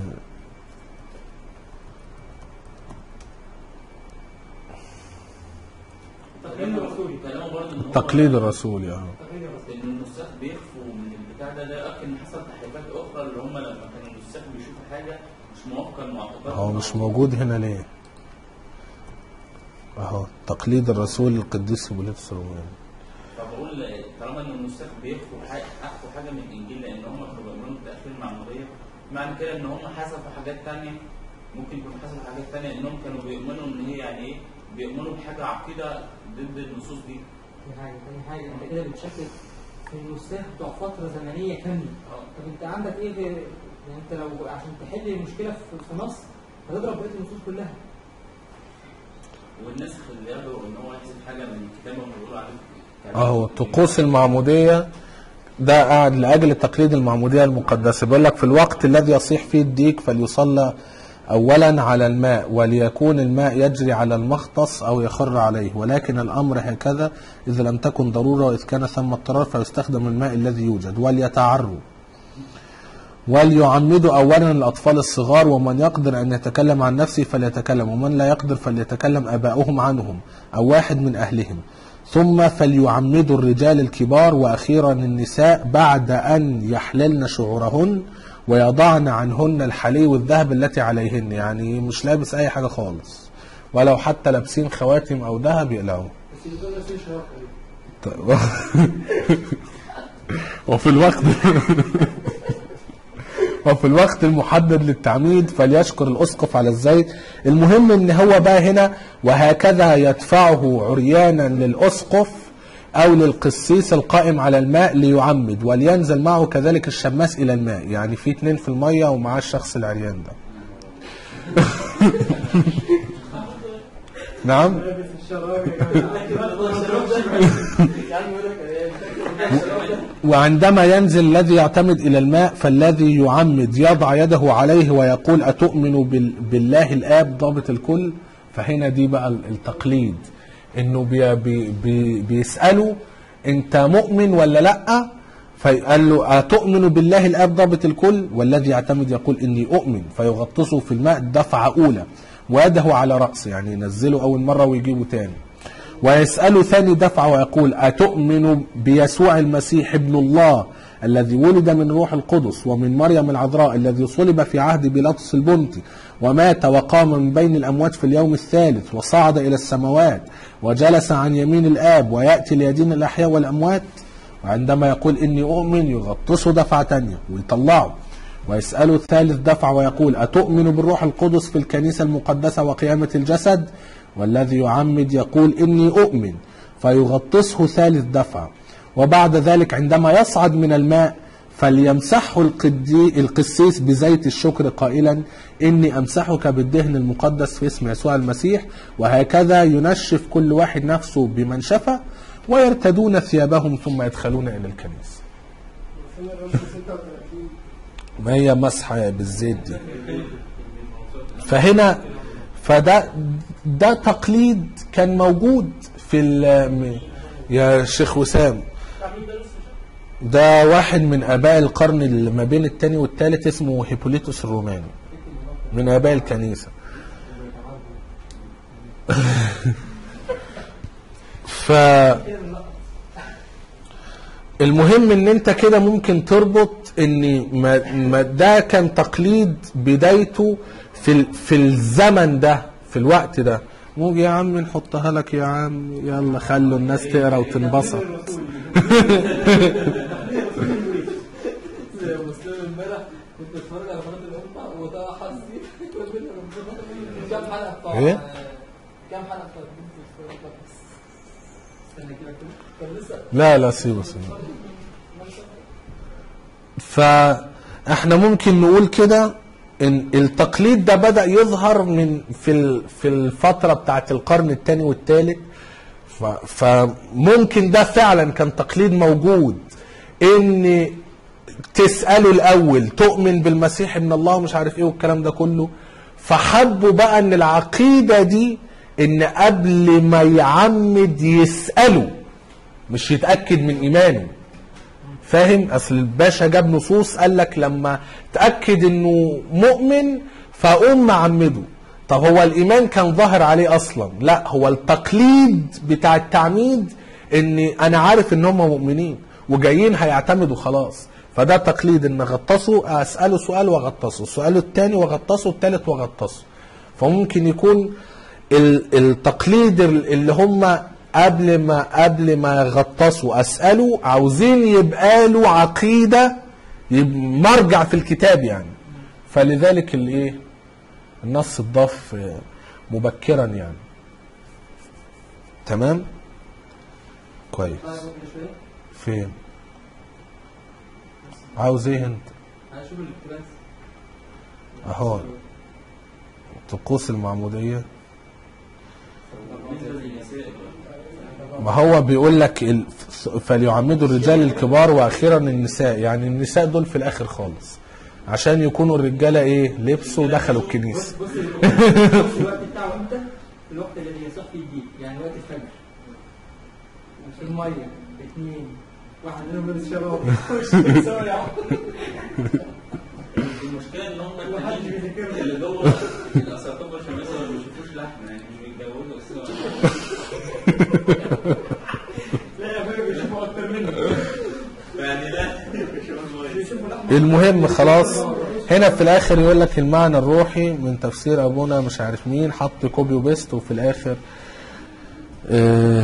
تقريبا الرسولي كلامه برضه ان هو تقليد الرسول يعني تقريبا الرسولي ان النساخ بيخفوا من البتاع ده ده يؤكد ان حصل تحريفات اخرى اللي هم لما كانوا النساخ بيشوفوا حاجه مش موافقه كان معتقد هو مش موجود هنا ليه اهو تقليد الرسول القديس بولس الروماني فبقول طالما ان النساخ بيخفوا حاجه اخفوا حاجه من الانجيل لان هم كانوا بيؤمنوا بتاخير المعموديه معنى كده ان هم حذفوا حاجات تانية ممكن يكونوا حذفوا حاجات تانية انهم كانوا بيؤمنوا ان هي يعني ايه بيؤمنوا بحاجه عقيده ضد النصوص دي دي حاجه تاني حاجه انت كده بتشكك في النساخ بتوع فتره زمنيه كامله طب انت عندك ايه في يعني انت لو عشان تحل المشكله في في نص هتضرب بقيه النصوص كلها والنسخ اللي ياخدوا ان هو يحذف حاجه من الكتاب هم بيقولوا عليه اهو طقوس المعمودية ده قاعد لأجل تقليد المعمودية المقدسة بيقول لك في الوقت الذي يصيح فيه الديك فليصلى أولا على الماء وليكون الماء يجري على المختص أو يخر عليه ولكن الأمر هكذا إذا لم تكن ضرورة وإذ كان ثم اضطرار فيستخدم الماء الذي يوجد وليتعروا وليعمدوا أولا الأطفال الصغار ومن يقدر أن يتكلم عن نفسه فليتكلم ومن لا يقدر فليتكلم آباؤهم عنهم أو واحد من أهلهم ثم فليعمدوا الرجال الكبار وأخيرا النساء بعد أن يحللن شعورهن ويضعن عنهن الحلي والذهب التي عليهن يعني مش لابس أي حاجة خالص ولو حتى لابسين خواتم أو ذهب يقلعوا بس اللي دول نفس الشباب طيب. وفي الوقت وفي الوقت المحدد للتعميد فليشكر الاسقف على الزيت المهم ان هو بقى هنا وهكذا يدفعه عريانا للاسقف او للقسيس القائم على الماء ليعمد ولينزل معه كذلك الشماس الى الماء يعني في اتنين في الميه ومعاه الشخص العريان ده نعم وعندما ينزل الذي يعتمد إلى الماء فالذي يعمد يضع يده عليه ويقول أتؤمن بال- بالله الآب ضابط الكل فهنا دي بقى ال- التقليد إنه بي بي بي بيسأله أنت مؤمن ولا لأ فقال له أتؤمن بالله الآب ضابط الكل والذي يعتمد يقول إني أؤمن فيغطسه في الماء دفعة أولى ويده على رأسه يعني ينزله أول مرة ويجيبه تاني ويسأل ثاني دفعة ويقول أتؤمن بيسوع المسيح ابن الله الذي ولد من روح القدس ومن مريم العذراء الذي صلب في عهد بيلاطس البنطي ومات وقام من بين الأموات في اليوم الثالث وصعد إلى السماوات وجلس عن يمين الآب ويأتي ليدين الأحياء والأموات وعندما يقول إني أؤمن يغطسه دفعة تانية ويطلعه ويسأله الثالث دفع ويقول أتؤمن بالروح القدس في الكنيسة المقدسة وقيامة الجسد والذي يعمد يقول إني أؤمن فيغطسه ثالث دفع وبعد ذلك عندما يصعد من الماء فليمسحه القدي القسيس بزيت الشكر قائلا إني أمسحك بالدهن المقدس في اسم يسوع المسيح وهكذا ينشف كل واحد نفسه بمنشفة ويرتدون ثيابهم ثم يدخلون إلى الكنيسة ما هي مسحة بالزيت دي فهنا فده ده تقليد كان موجود في ال- يا شيخ وسام ده واحد من اباء القرن اللي ما بين الثاني والثالث اسمه هيبوليتوس الروماني من اباء الكنيسه ف المهم ان انت كده ممكن تربط ان ما ما ده كان تقليد بدايته في ال- في الزمن ده في الوقت ده مو يا عم نحطها لك يا عم يلا خلوا الناس تقرا وتنبسط زي مسلم امبارح كنت بتفرج على قناه الامه وده حسي كام حلقه بتاع إيه؟ كام حلقه بتاع بنت الفرقة بس استنى كده كده كان لسه لا لا سيبه سيبه فاحنا ممكن نقول كده ان التقليد ده بدا يظهر من في ال- في الفتره بتاعت القرن الثاني والثالث ف- فممكن ده فعلا كان تقليد موجود ان تساله الاول تؤمن بالمسيح ابن الله ومش عارف ايه والكلام ده كله فحبوا بقى ان العقيده دي ان قبل ما يعمد يساله مش يتاكد من ايمانه فاهم اصل الباشا جاب نصوص قال لك لما تاكد انه مؤمن فاقوم معمده طب هو الايمان كان ظاهر عليه اصلا لا هو التقليد بتاع التعميد ان انا عارف ان هم مؤمنين وجايين هيعتمدوا خلاص فده تقليد ان اغطسه اساله سؤال واغطسه السؤال الثاني واغطسه الثالث واغطسه فممكن يكون ال- التقليد ال- اللي هم قبل ما قبل ما يغطسوا اساله عاوزين يبقى له عقيده يب- مرجع في الكتاب يعني فلذلك الايه النص اتضاف آه، مبكرا يعني تمام كويس طيب ممكن شويه فين عاوز ايه انت هنشوف الاقتباس اهو طقوس المعموديه بالنسبه للنساء ما هو بيقول لك ال... فليعمدوا الرجال الكبار واخيرا النساء يعني النساء دول في الاخر خالص عشان يكونوا الرجاله ايه لبسوا ودخلوا الكنيسه بص بص بص الوقت بتاعه امتى؟ الوقت الذي يصح فيه الدين يعني وقت الفجر في الميه اثنين واحد منهم لابس شراب سوري يا عم. المشكله ان هم محدش التانيين بيذاكرهم. اللي جوه الاساطير الشماسيه ما بيشوفوش لحم يعني مش بيتجوزوا أصلاً. لا يا بابا بيشوفوا اكتر منه يعني لا بيشوفوا كويس. بيشوفوا لحمه المهم خلاص هنا في الاخر يقول لك المعنى الروحي من تفسير ابونا مش عارف مين حط كوبي وبيست وفي الاخر آه،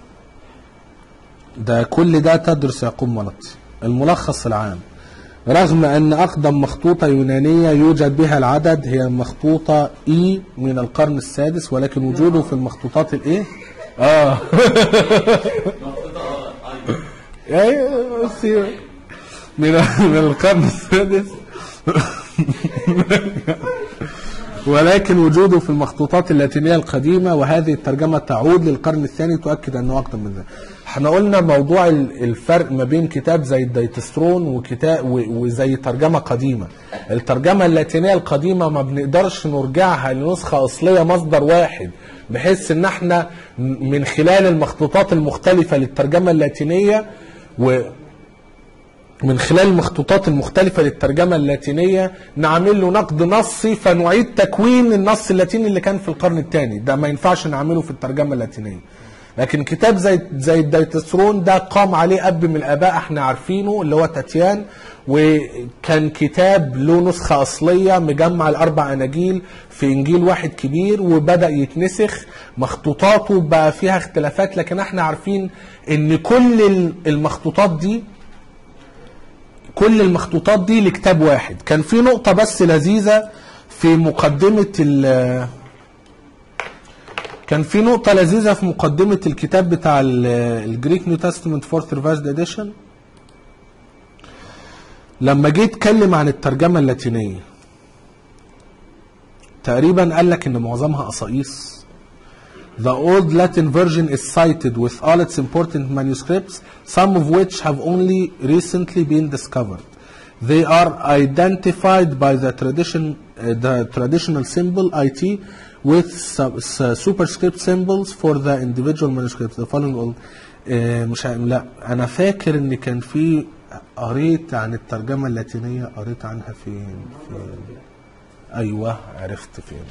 ده كل ده تدرس يعقوب ملطي الملخص العام رغم ان اقدم مخطوطه يونانيه يوجد بها العدد هي المخطوطه اي من القرن السادس ولكن وجوده في المخطوطات الايه اه مخطوطه اه ايوه ايوه بس من من القرن السادس ولكن وجوده في المخطوطات اللاتينيه القديمه وهذه الترجمه تعود للقرن الثاني تؤكد انه اقدم من ذلك. احنا قلنا موضوع ال- الفرق ما بين كتاب زي الديتسترون وكتاب و- وزي ترجمه قديمه. الترجمه اللاتينيه القديمه ما بنقدرش نرجعها لنسخه اصليه مصدر واحد بحيث ان احنا م- من خلال المخطوطات المختلفه للترجمه اللاتينيه و من خلال المخطوطات المختلفة للترجمة اللاتينية نعمل له نقد نصي فنعيد تكوين النص اللاتيني اللي كان في القرن الثاني ده ما ينفعش نعمله في الترجمة اللاتينية لكن كتاب زي زي الدايتسترون ده قام عليه اب من الاباء احنا عارفينه اللي هو تاتيان وكان كتاب له نسخه اصليه مجمع الاربع اناجيل في انجيل واحد كبير وبدا يتنسخ مخطوطاته بقى فيها اختلافات لكن احنا عارفين ان كل المخطوطات دي كل المخطوطات دي لكتاب واحد كان في نقطة بس لذيذة في مقدمة ال كان في نقطة لذيذة في مقدمة الكتاب بتاع الجريك نيو تestament فورث ريفايزد اديشن لما جه يتكلم عن الترجمة اللاتينية تقريبا قال لك ان معظمها قصايص The old Latin version is cited with all its important manuscripts, some of which have only recently been discovered. They are identified by the tradition, uh, the traditional symbol IT with sub- s- superscript symbols for the individual manuscripts. The following all آه، مش ع- لا انا فاكر ان كان في قريت عن الترجمه اللاتينيه قريت عنها فين فين ايوه عرفت فين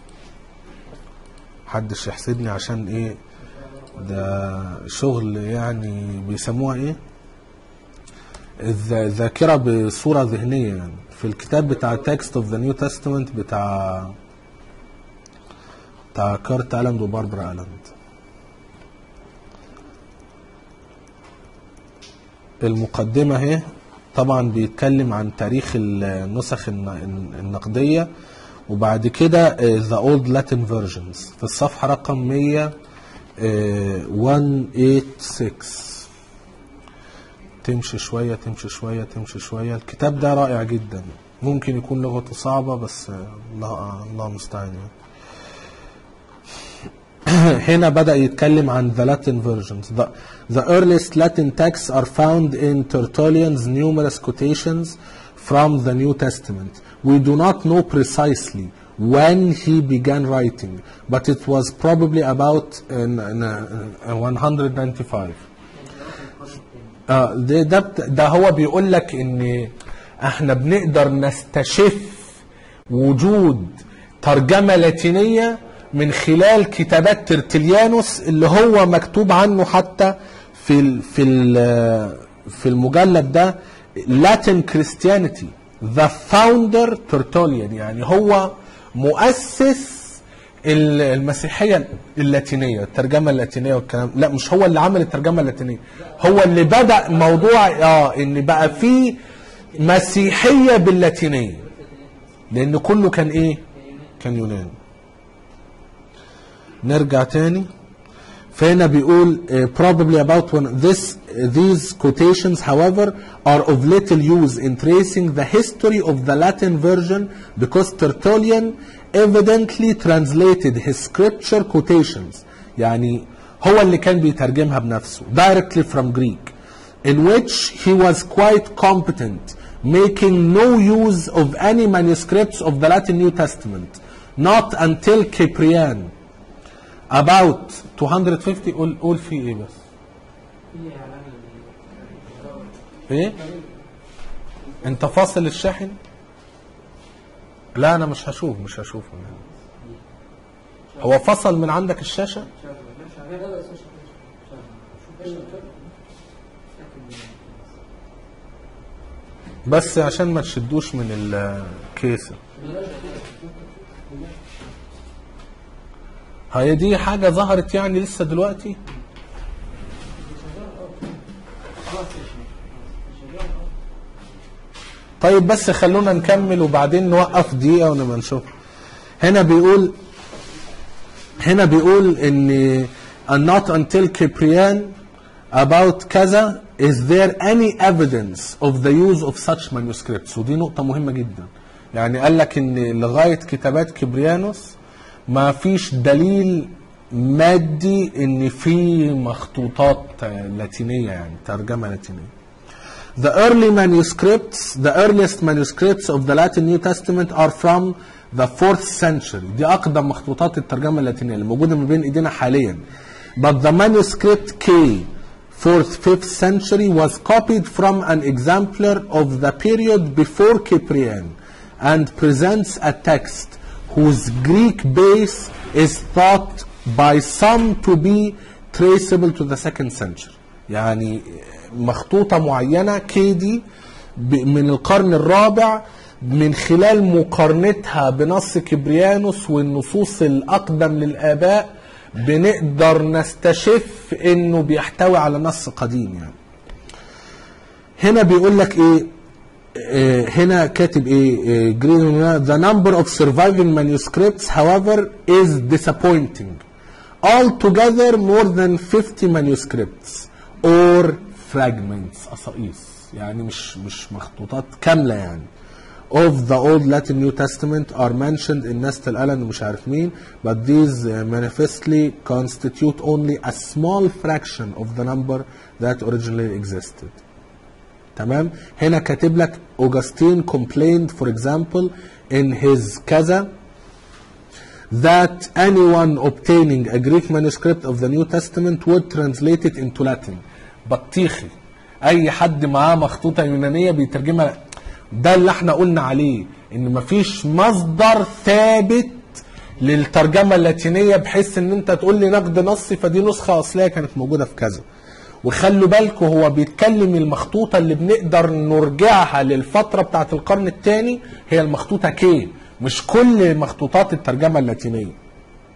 محدش يحسدني عشان ايه ده شغل يعني بيسموها ايه الذ- الذاكرة بصورة ذهنية يعني في الكتاب بتاع تكست اوف ذا نيو تestament بتاع بتاع كارت الاند وباربرا الاند المقدمة اهي طبعا بيتكلم عن تاريخ النسخ الن- النقدية وبعد كده آه، The Old Latin Versions في الصفحة رقم 186 تمشي شوية تمشي شوية تمشي شوية الكتاب ده رائع جدا ممكن يكون لغته صعبة بس آه، الله الله المستعان يعني. هنا بدأ يتكلم عن the Latin versions. The, the earliest Latin texts are found in Tertullian's numerous quotations from the New Testament. We do not know precisely when he began writing, but it was probably about in, in, uh, 195. آه، ده ده بت- ده هو بيقول لك ان احنا بنقدر نستشف وجود ترجمة لاتينية من خلال كتابات ترتليانوس اللي هو مكتوب عنه حتى في ال في ال في المجلد ده Latin Christianity the founder Tertullian يعني هو مؤسس ال- المسيحية اللاتينية الترجمة اللاتينية والكلام لا مش هو اللي عمل الترجمة اللاتينية هو اللي بدأ موضوع اه ان بقى في مسيحية باللاتينية لان كله كان ايه كان يوناني نرجع تاني فهنا بيقول uh, probably about when this these quotations however are of little use in tracing the history of the Latin version because Tertullian evidently translated his scripture quotations يعني هو اللي كان بيترجمها بنفسه directly from Greek in which he was quite competent making no use of any manuscripts of the Latin New Testament not until Cyprian about 250 قول قول في ايه بس في اعلان ايه انت فاصل الشاحن لا انا مش هشوف مش هشوفه يعني. هو فصل من عندك الشاشه شغال بس مش شغال بس عشان ما تشدوش من الكيسه هي دي حاجه ظهرت يعني لسه دلوقتي طيب بس خلونا نكمل وبعدين نوقف دقيقه ونبقى نشوف هنا بيقول هنا بيقول ان and not until Cyprian about كذا is there any evidence of the use of such manuscripts ودي نقطة مهمة جدا يعني قال لك ان لغاية كتابات كبريانوس ما فيش دليل مادي ان في مخطوطات لاتينية يعني ترجمة لاتينية The early manuscripts, the earliest manuscripts of the Latin New Testament are from the 4th century. دي أقدم مخطوطات الترجمة اللاتينية اللي موجودة ما بين إيدينا حاليا. But the manuscript K, 4th, 5th century was copied from an exemplar of the period before Cyprian and presents a text whose Greek base is thought by some to be traceable to the 2nd century. يعني مخطوطة معينة كيدي ب- من القرن الرابع من خلال مقارنتها بنص كبريانوس والنصوص الأقدم للآباء بنقدر نستشف إنه بيحتوي على نص قديم يعني هنا بيقول لك إيه آه، هنا كاتب ايه آه، Green- the number of surviving manuscripts however is disappointing altogether more than 50 manuscripts or fragments قصائص يعني مش مش مخطوطات كامله يعني of the old Latin New Testament are mentioned in ناس الألن ومش عارف مين but these uh, manifestly constitute only a small fraction of the number that originally existed تمام هنا كاتب لك Augustine complained for example in his كذا that anyone obtaining a Greek manuscript of the New Testament would translate it into Latin بطيخي اي حد معاه مخطوطه يونانيه بيترجمها ده اللي احنا قلنا عليه ان مفيش مصدر ثابت للترجمه اللاتينيه بحيث ان انت تقول لي نقد نصي فدي نسخه اصليه كانت موجوده في كذا وخلوا بالكم هو بيتكلم المخطوطه اللي بنقدر نرجعها للفتره بتاعت القرن الثاني هي المخطوطه كي مش كل مخطوطات الترجمه اللاتينيه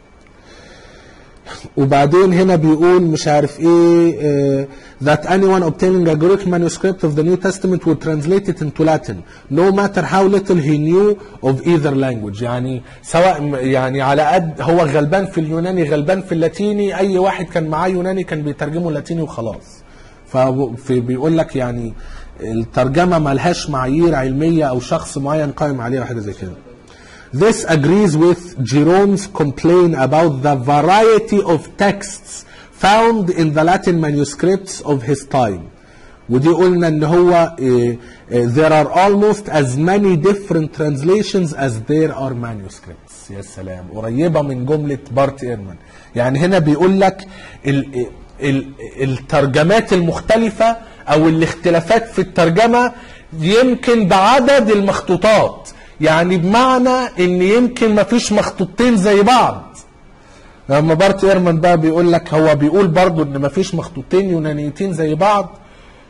وبعدين هنا بيقول مش عارف ايه آه، that anyone obtaining a Greek manuscript of the New Testament would translate it into Latin no matter how little he knew of either language يعني سواء م- يعني على قد هو غلبان في اليوناني غلبان في اللاتيني اي واحد كان معاه يوناني كان بيترجمه لاتيني وخلاص فبيقول لك يعني الترجمه ملهاش معايير علميه او شخص معين قائم عليها وحاجه زي كده This agrees with Jerome's complaint about the variety of texts found in the Latin manuscripts of his time. ودي قلنا ان هو إيه، إيه، there are almost as many different translations as there are manuscripts يا سلام قريبة من جملة بارت ايرمان يعني هنا بيقول لك ال ال الترجمات المختلفة او الاختلافات في الترجمة يمكن بعدد المخطوطات يعني بمعنى ان يمكن ما فيش مخطوطتين زي بعض لما بارت ايرمان بقى بيقول لك هو بيقول برضو ان ما فيش مخطوطتين يونانيتين زي بعض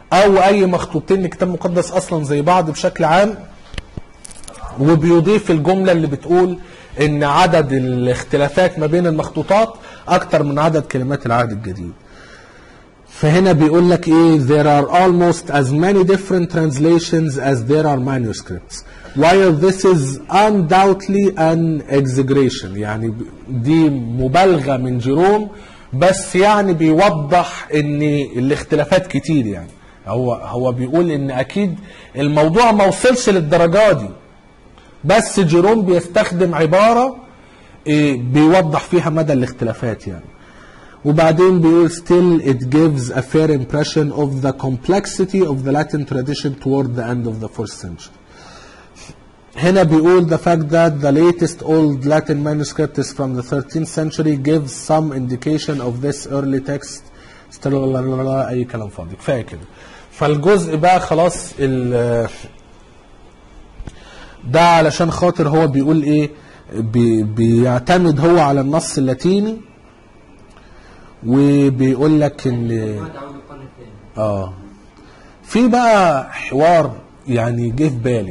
او اي مخطوطين لكتاب مقدس اصلا زي بعض بشكل عام وبيضيف الجمله اللي بتقول ان عدد الاختلافات ما بين المخطوطات اكتر من عدد كلمات العهد الجديد فهنا بيقول لك ايه there are almost as many different translations as there are manuscripts while this is undoubtedly an exaggeration يعني ب- دي مبالغة من جيروم بس يعني بيوضح ان الاختلافات كتير يعني هو هو بيقول ان اكيد الموضوع ما وصلش للدرجة دي بس جيروم بيستخدم عبارة إيه، بيوضح فيها مدى الاختلافات يعني وبعدين بيقول still it gives a fair impression of the complexity of the Latin tradition toward the end of the fourth century. هنا بيقول the fact that the latest old Latin manuscript is from the 13th century gives some indication of this early text اي كلام فاضي كفايه كده فالجزء بقى خلاص ال- ده علشان خاطر هو بيقول ايه بي بيعتمد هو على النص اللاتيني وبيقول لك ان ما تعود القرن الثاني اه في بقى حوار يعني جه في بالي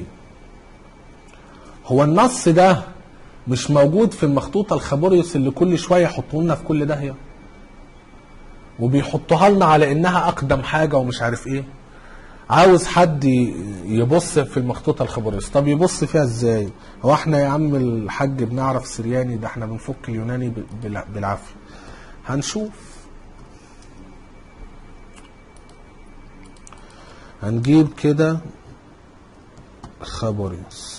هو النص ده مش موجود في المخطوطة الخبوريوس اللي كل شوية يحطوه لنا في كل داهية وبيحطوها لنا على انها اقدم حاجة ومش عارف ايه عاوز حد ي- يبص في المخطوطة الخبوريوس طب يبص فيها ازاي هو احنا يا عم الحاج بنعرف سرياني ده احنا بنفك اليوناني بال- بال- بالعافية هنشوف هنجيب كده خابوريوس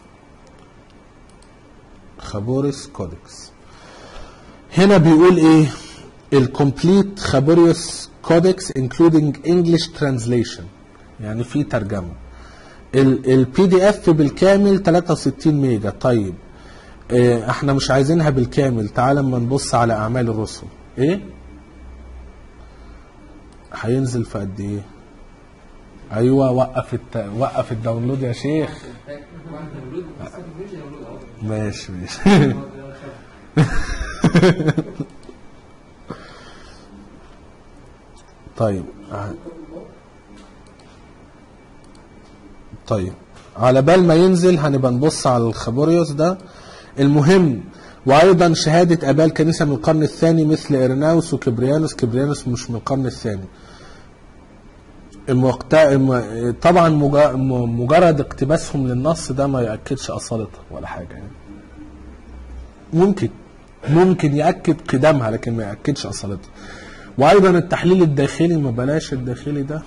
خابوريس كودكس هنا بيقول ايه الكومبليت خابوريوس كودكس including English translation يعني في ترجمة البي دي اف بالكامل 63 ميجا طيب إيه احنا مش عايزينها بالكامل تعال اما نبص على اعمال الرسل ايه هينزل في قد ايه ايوه وقف الت... وقف الداونلود يا شيخ ماشي ماشي طيب ع- طيب على بال ما ينزل هنبقى نبص على الخبوريوس ده المهم وايضا شهاده اباء الكنيسه من القرن الثاني مثل ارناوس وكبريانوس كبريانوس مش من القرن الثاني المقت... الم- طبعا مجا- م- مجرد اقتباسهم للنص ده ما ياكدش اصالتها ولا حاجه يعني ممكن ممكن ياكد قدامها لكن ما ياكدش اصالتها وايضا التحليل الداخلي ما بلاش الداخلي ده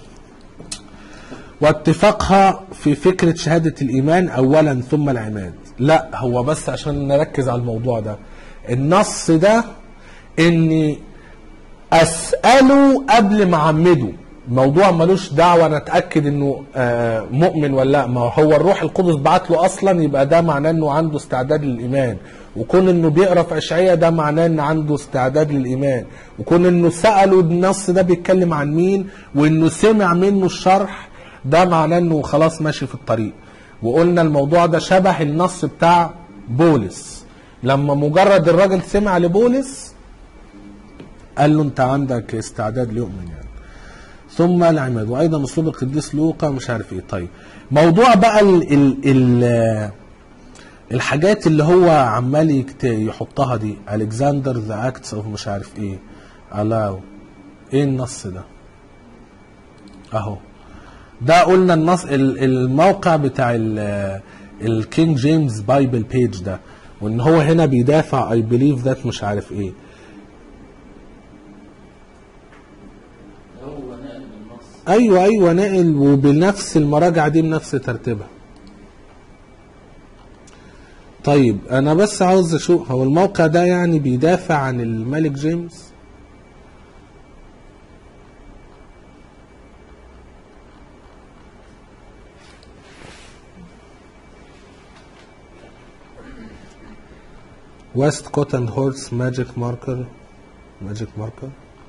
واتفاقها في فكرة شهادة الإيمان أولا ثم العماد لا هو بس عشان نركز على الموضوع ده النص ده إني أسأله قبل ما أعمده موضوع ملوش دعوة أنا أتأكد إنه آه، مؤمن ولا لا ما هو الروح القدس بعت له أصلا يبقى ده معناه إنه عنده استعداد للإيمان وكون إنه بيقرأ في أشعية ده معناه إن عنده استعداد للإيمان وكون إنه سأله النص ده بيتكلم عن مين وإنه سمع منه الشرح ده معناه إنه خلاص ماشي في الطريق وقلنا الموضوع ده شبه النص بتاع بولس لما مجرد الراجل سمع لبولس قال له انت عندك استعداد ليؤمن يعني ثم العماد وايضا اسلوب القديس لوقا مش عارف ايه طيب موضوع بقى ال ال ال الحاجات اللي هو عمال يكت- يحطها دي الكسندر ذا اكتس اوف مش عارف ايه الاو ايه النص ده اهو ده قلنا النص ال- الموقع بتاع الكينج جيمس بايبل بيج ده وان هو هنا بيدافع اي بليف ذات مش عارف ايه هو نقل من النص ايوه ايوه نقل وبنفس المراجع دي بنفس ترتيبها طيب انا بس عاوز اشوف هو الموقع ده يعني بيدافع عن الملك جيمس ويست كوت اند هورس ماجيك ماركر ماجيك ماركر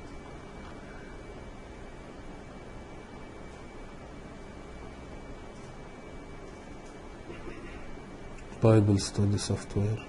بايبل ستودي سوفت وير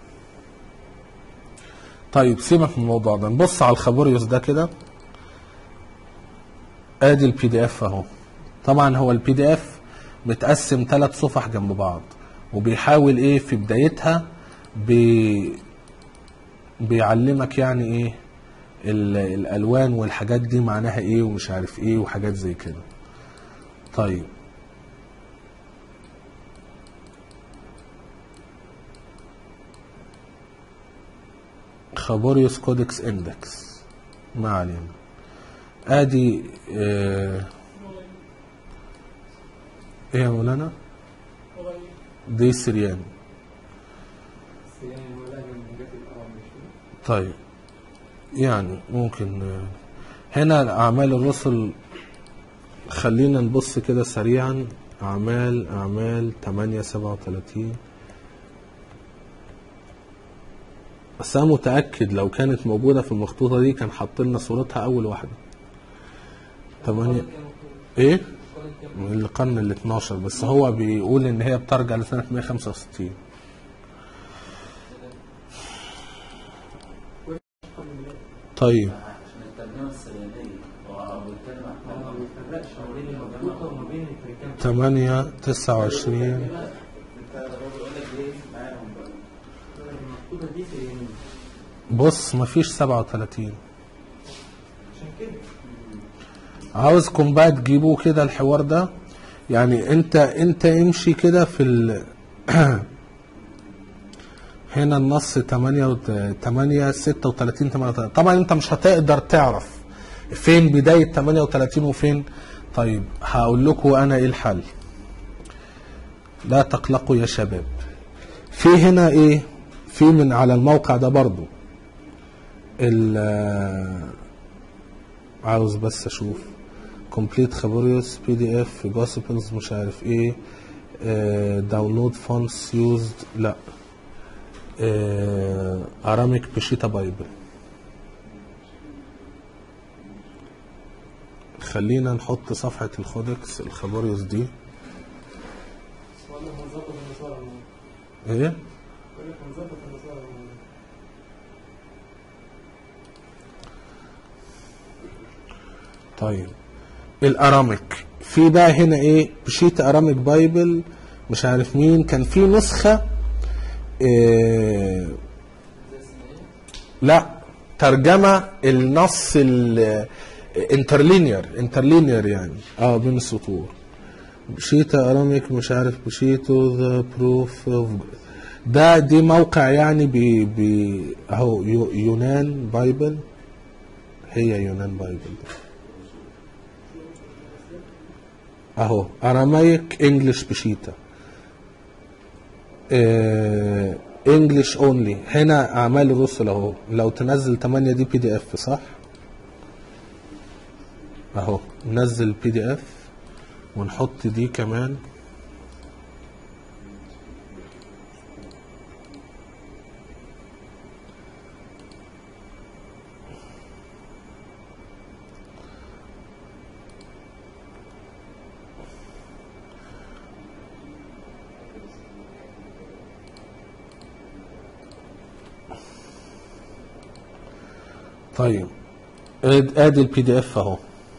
طيب سيبك من الموضوع ده نبص على الخبوريوس ده كده ادي البي دي اف اهو طبعا هو البي دي اف متقسم ثلاث صفح جنب بعض وبيحاول ايه في بدايتها بي بيعلمك يعني ايه ال- الالوان والحاجات دي معناها ايه ومش عارف ايه وحاجات زي كده طيب خابوريوس كودكس اندكس ما علينا ادي آه ايه يا مولانا دي سريان بس يعني هو لهجة من لهجات الأرام مش كده؟ طيب يعني ممكن آه، هنا أعمال الرسل خلينا نبص كده سريعا أعمال أعمال 8 37 بس أنا متأكد لو كانت موجودة في المخطوطة دي كان حاط لنا صورتها أول واحدة 8 إيه؟ من القرن ال 12 بس هو بيقول إن هي بترجع لسنة 165 طيب عشان الترجمه السريانيه هو بيتكلم عن ما بيفرقش ما بين المخطوطة وما بين الترجمة 8 29 انت هو بيقول لك ايه معاهم بقى المخطوطة دي في اليمين بص مفيش 37 عشان كده عاوزكم بقى تجيبوا كده الحوار ده يعني انت انت امشي كده في ال هنا النص 8 و 8 36 38 طبعا انت مش هتقدر تعرف فين بداية 38 وفين طيب هقول لكم انا ايه الحل لا تقلقوا يا شباب في هنا ايه في من على الموقع ده برضو ال عاوز بس اشوف كومبليت خابوريوس بي دي اف جوسبلز مش عارف ايه داونلود فونتس يوزد لا اراميك بشيتا بايبل خلينا نحط صفحة الكودكس الخابوريوس دي ولا هنظبط النصارى الموضوع. ايه يقول لك هنظبط النصارى الموضوع. طيب الاراميك في بقى هنا ايه بشيت اراميك بايبل مش عارف مين كان في نسخة إيه لا ترجمة النص الانترلينير انترلينير يعني اه بين السطور بشيتا اراميك مش عارف بشيتو ذا بروف اوف ده دي موقع يعني بي بي اهو يو- يونان بايبل هي يونان بايبل ده. اهو ارامايك انجلش بشيتا انجلش اونلي هنا اعمال الرسل اهو لو تنزل 8 دي بي دي اف صح اهو نزل بي دي اف ونحط دي كمان طيب اد- ادي البي دي اف اهو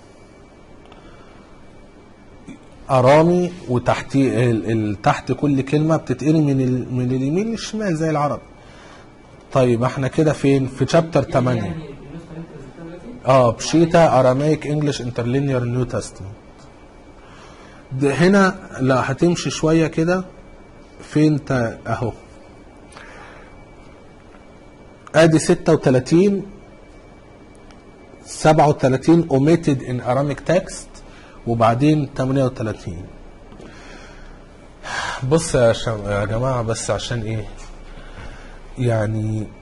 ارامي وتحتي ال- ال- تحت كل كلمه بتتقري من ال- من اليمين للشمال زي العربي طيب احنا كده فين في شابتر 8 يعني النسخة اللي انت نزلتها دلوقتي اه بشيتا اراميك انجلش انترلينير نيو تestament ده هنا لا هتمشي شويه كده فين تا اهو ادي 36 37 omitted in Aramic text وبعدين 38 بص يا, شم... يا جماعة بس عشان ايه يعني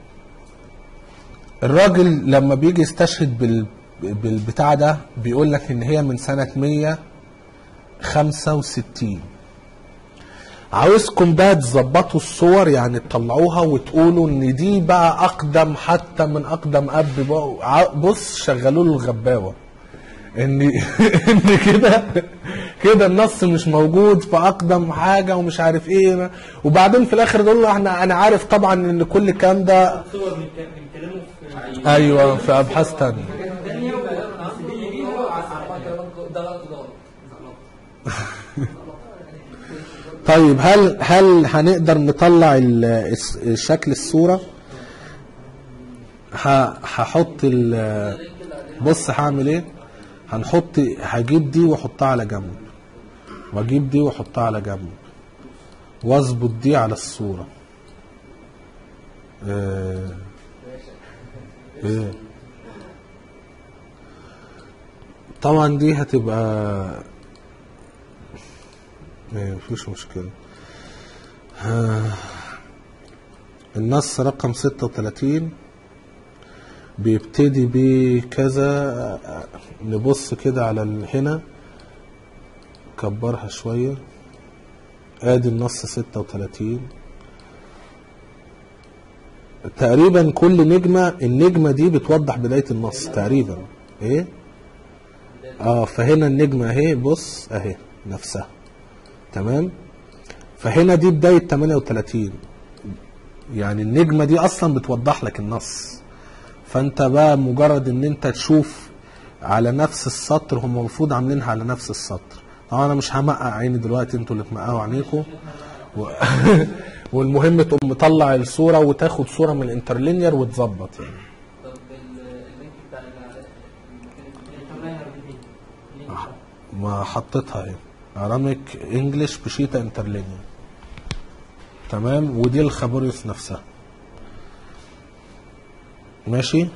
الراجل لما بيجي يستشهد بال... بالبتاع ده بيقول لك ان هي من سنة 165 عاوزكم بقى تظبطوا الصور يعني تطلعوها وتقولوا ان دي بقى اقدم حتى من اقدم اب بقى ع- بص شغلوا له الغباوه ان ان كده كده النص مش موجود في اقدم حاجه ومش عارف ايه وبعدين في الاخر يقول له احنا انا عارف طبعا ان كل الكلام ده صور بنك- بنتكلموا في ايوه في ابحاث تانية حاجات تانية بس دي بيها ده وعسل غلط ده غلط ده غلط طيب هل هل هنقدر نطلع ال- الس- الشكل الصورة ه- هحط ال بص هعمل ايه هنحط هجيب دي واحطها على جنب واجيب دي واحطها على جنب واظبط دي على الصورة آه. ايه طبعا دي هتبقى ايه مفيش مشكلة آه. النص رقم ستة وتلاتين بيبتدي بكذا نبص كده على ال- هنا كبرها شوية ادي النص ستة وتلاتين تقريبا كل نجمة النجمة دي بتوضح بداية النص تقريبا ايه اه فهنا النجمة اهي بص اهي نفسها تمام فهنا دي بداية 38 يعني النجمة دي اصلا بتوضح لك النص فانت بقى مجرد ان انت تشوف على نفس السطر هم المفروض عاملينها على نفس السطر طبعا انا مش همقع عيني دلوقتي انتوا اللي تمقعوا عينيكم و... والمهم تقوم مطلع الصوره وتاخد صوره من الانترلينير وتظبط يعني طب ال- اللينك بتاع الإعلان التمرين دي اللينك ده. ما حطيتها اهي اراميك انجلش بشيتا انترلينير تمام ودي الخابوريوس نفسها ماشي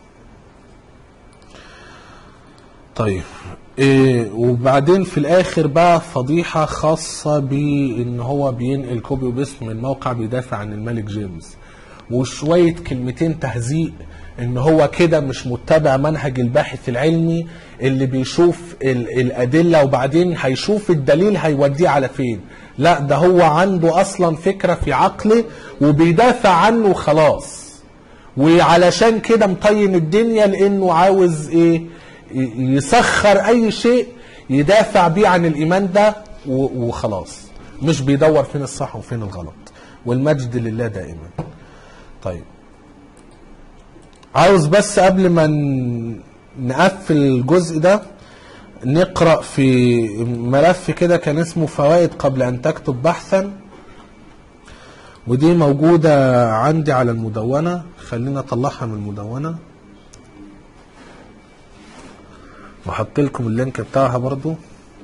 طيب إيه وبعدين في الاخر بقى فضيحه خاصه بان هو بينقل كوبي وبيست من موقع بيدافع عن الملك جيمس وشويه كلمتين تهزيء ان هو كده مش متبع منهج الباحث العلمي اللي بيشوف ال- الادله وبعدين هيشوف الدليل هيوديه على فين لا ده هو عنده اصلا فكره في عقله وبيدافع عنه وخلاص وعلشان كده مطين الدنيا لانه عاوز ايه ي- يسخر اي شيء يدافع بيه عن الايمان ده و- وخلاص مش بيدور فين الصح وفين الغلط والمجد لله دائما طيب عاوز بس قبل ما ن- نقفل الجزء ده نقرا في ملف كده كان اسمه فوائد قبل ان تكتب بحثا ودي موجودة عندي على المدونة خلينا اطلعها من المدونة وحط لكم اللينك بتاعها برضو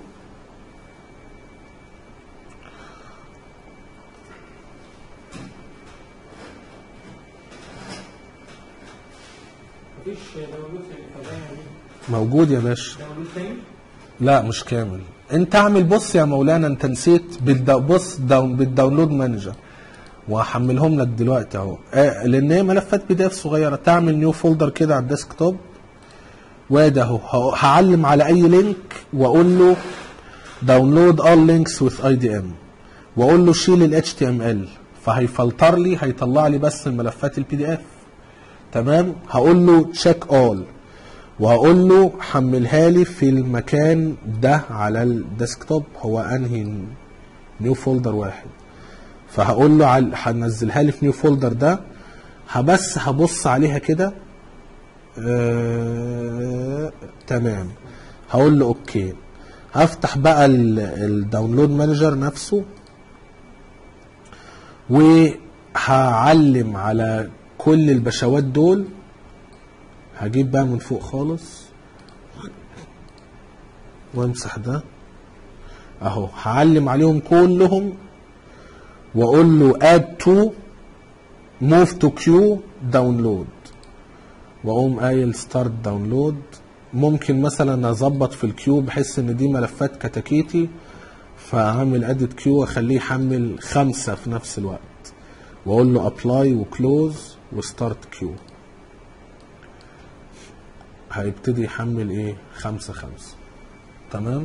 مفيش داونلود في التمرين دي موجود يا باشا داونلود تاني لا مش كامل انت اعمل بص يا مولانا انت نسيت بالدو بص داون بالداونلود مانجر وهحملهم لك دلوقتي اهو آه، لان هي ملفات بي دي اف صغيره تعمل نيو فولدر كده على الديسك توب وادي اهو ه- هعلم على اي لينك واقول له داونلود اول لينكس وذ اي دي ام واقول له شيل الاتش تي ام ال فهيفلتر لي هيطلع لي بس الملفات البي دي اف تمام هقول له تشيك اول وهقول له حملها لي في المكان ده على الديسكتوب هو انهي نيو فولدر واحد فهقول له عل... هنزلها لي في نيو فولدر ده هبس هبص عليها كده آه... تمام هقول له اوكي هفتح بقى ال- الداونلود مانجر نفسه وهعلم على كل البشوات دول هجيب بقى من فوق خالص وامسح ده اهو هعلم عليهم كلهم واقول له add to move to queue download واقوم قايل start download ممكن مثلا اظبط في الكيو بحيث ان دي ملفات كتاكيتي فاعمل اديت كيو واخليه يحمل خمسه في نفس الوقت واقول له ابلاي وكلوز وستارت كيو هيبتدي يحمل ايه خمسة خمسة تمام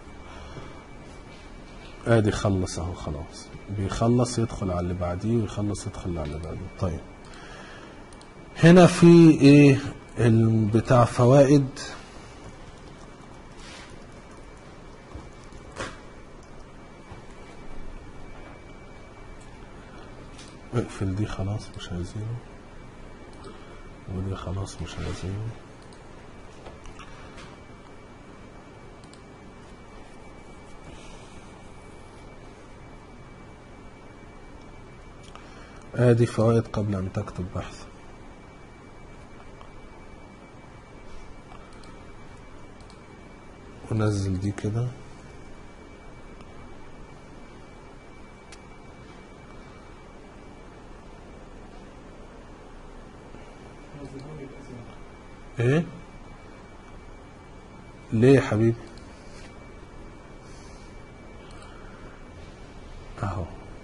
ادي خلص اهو خلاص بيخلص يدخل على اللي بعديه ويخلص يدخل على اللي بعديه طيب هنا في ايه ال- بتاع فوائد اقفل دي خلاص مش عايزينه ودي خلاص مش عايزينه ادي فوائد قبل ان تكتب بحث ونزل دي كده ايه ليه يا حبيبي اهو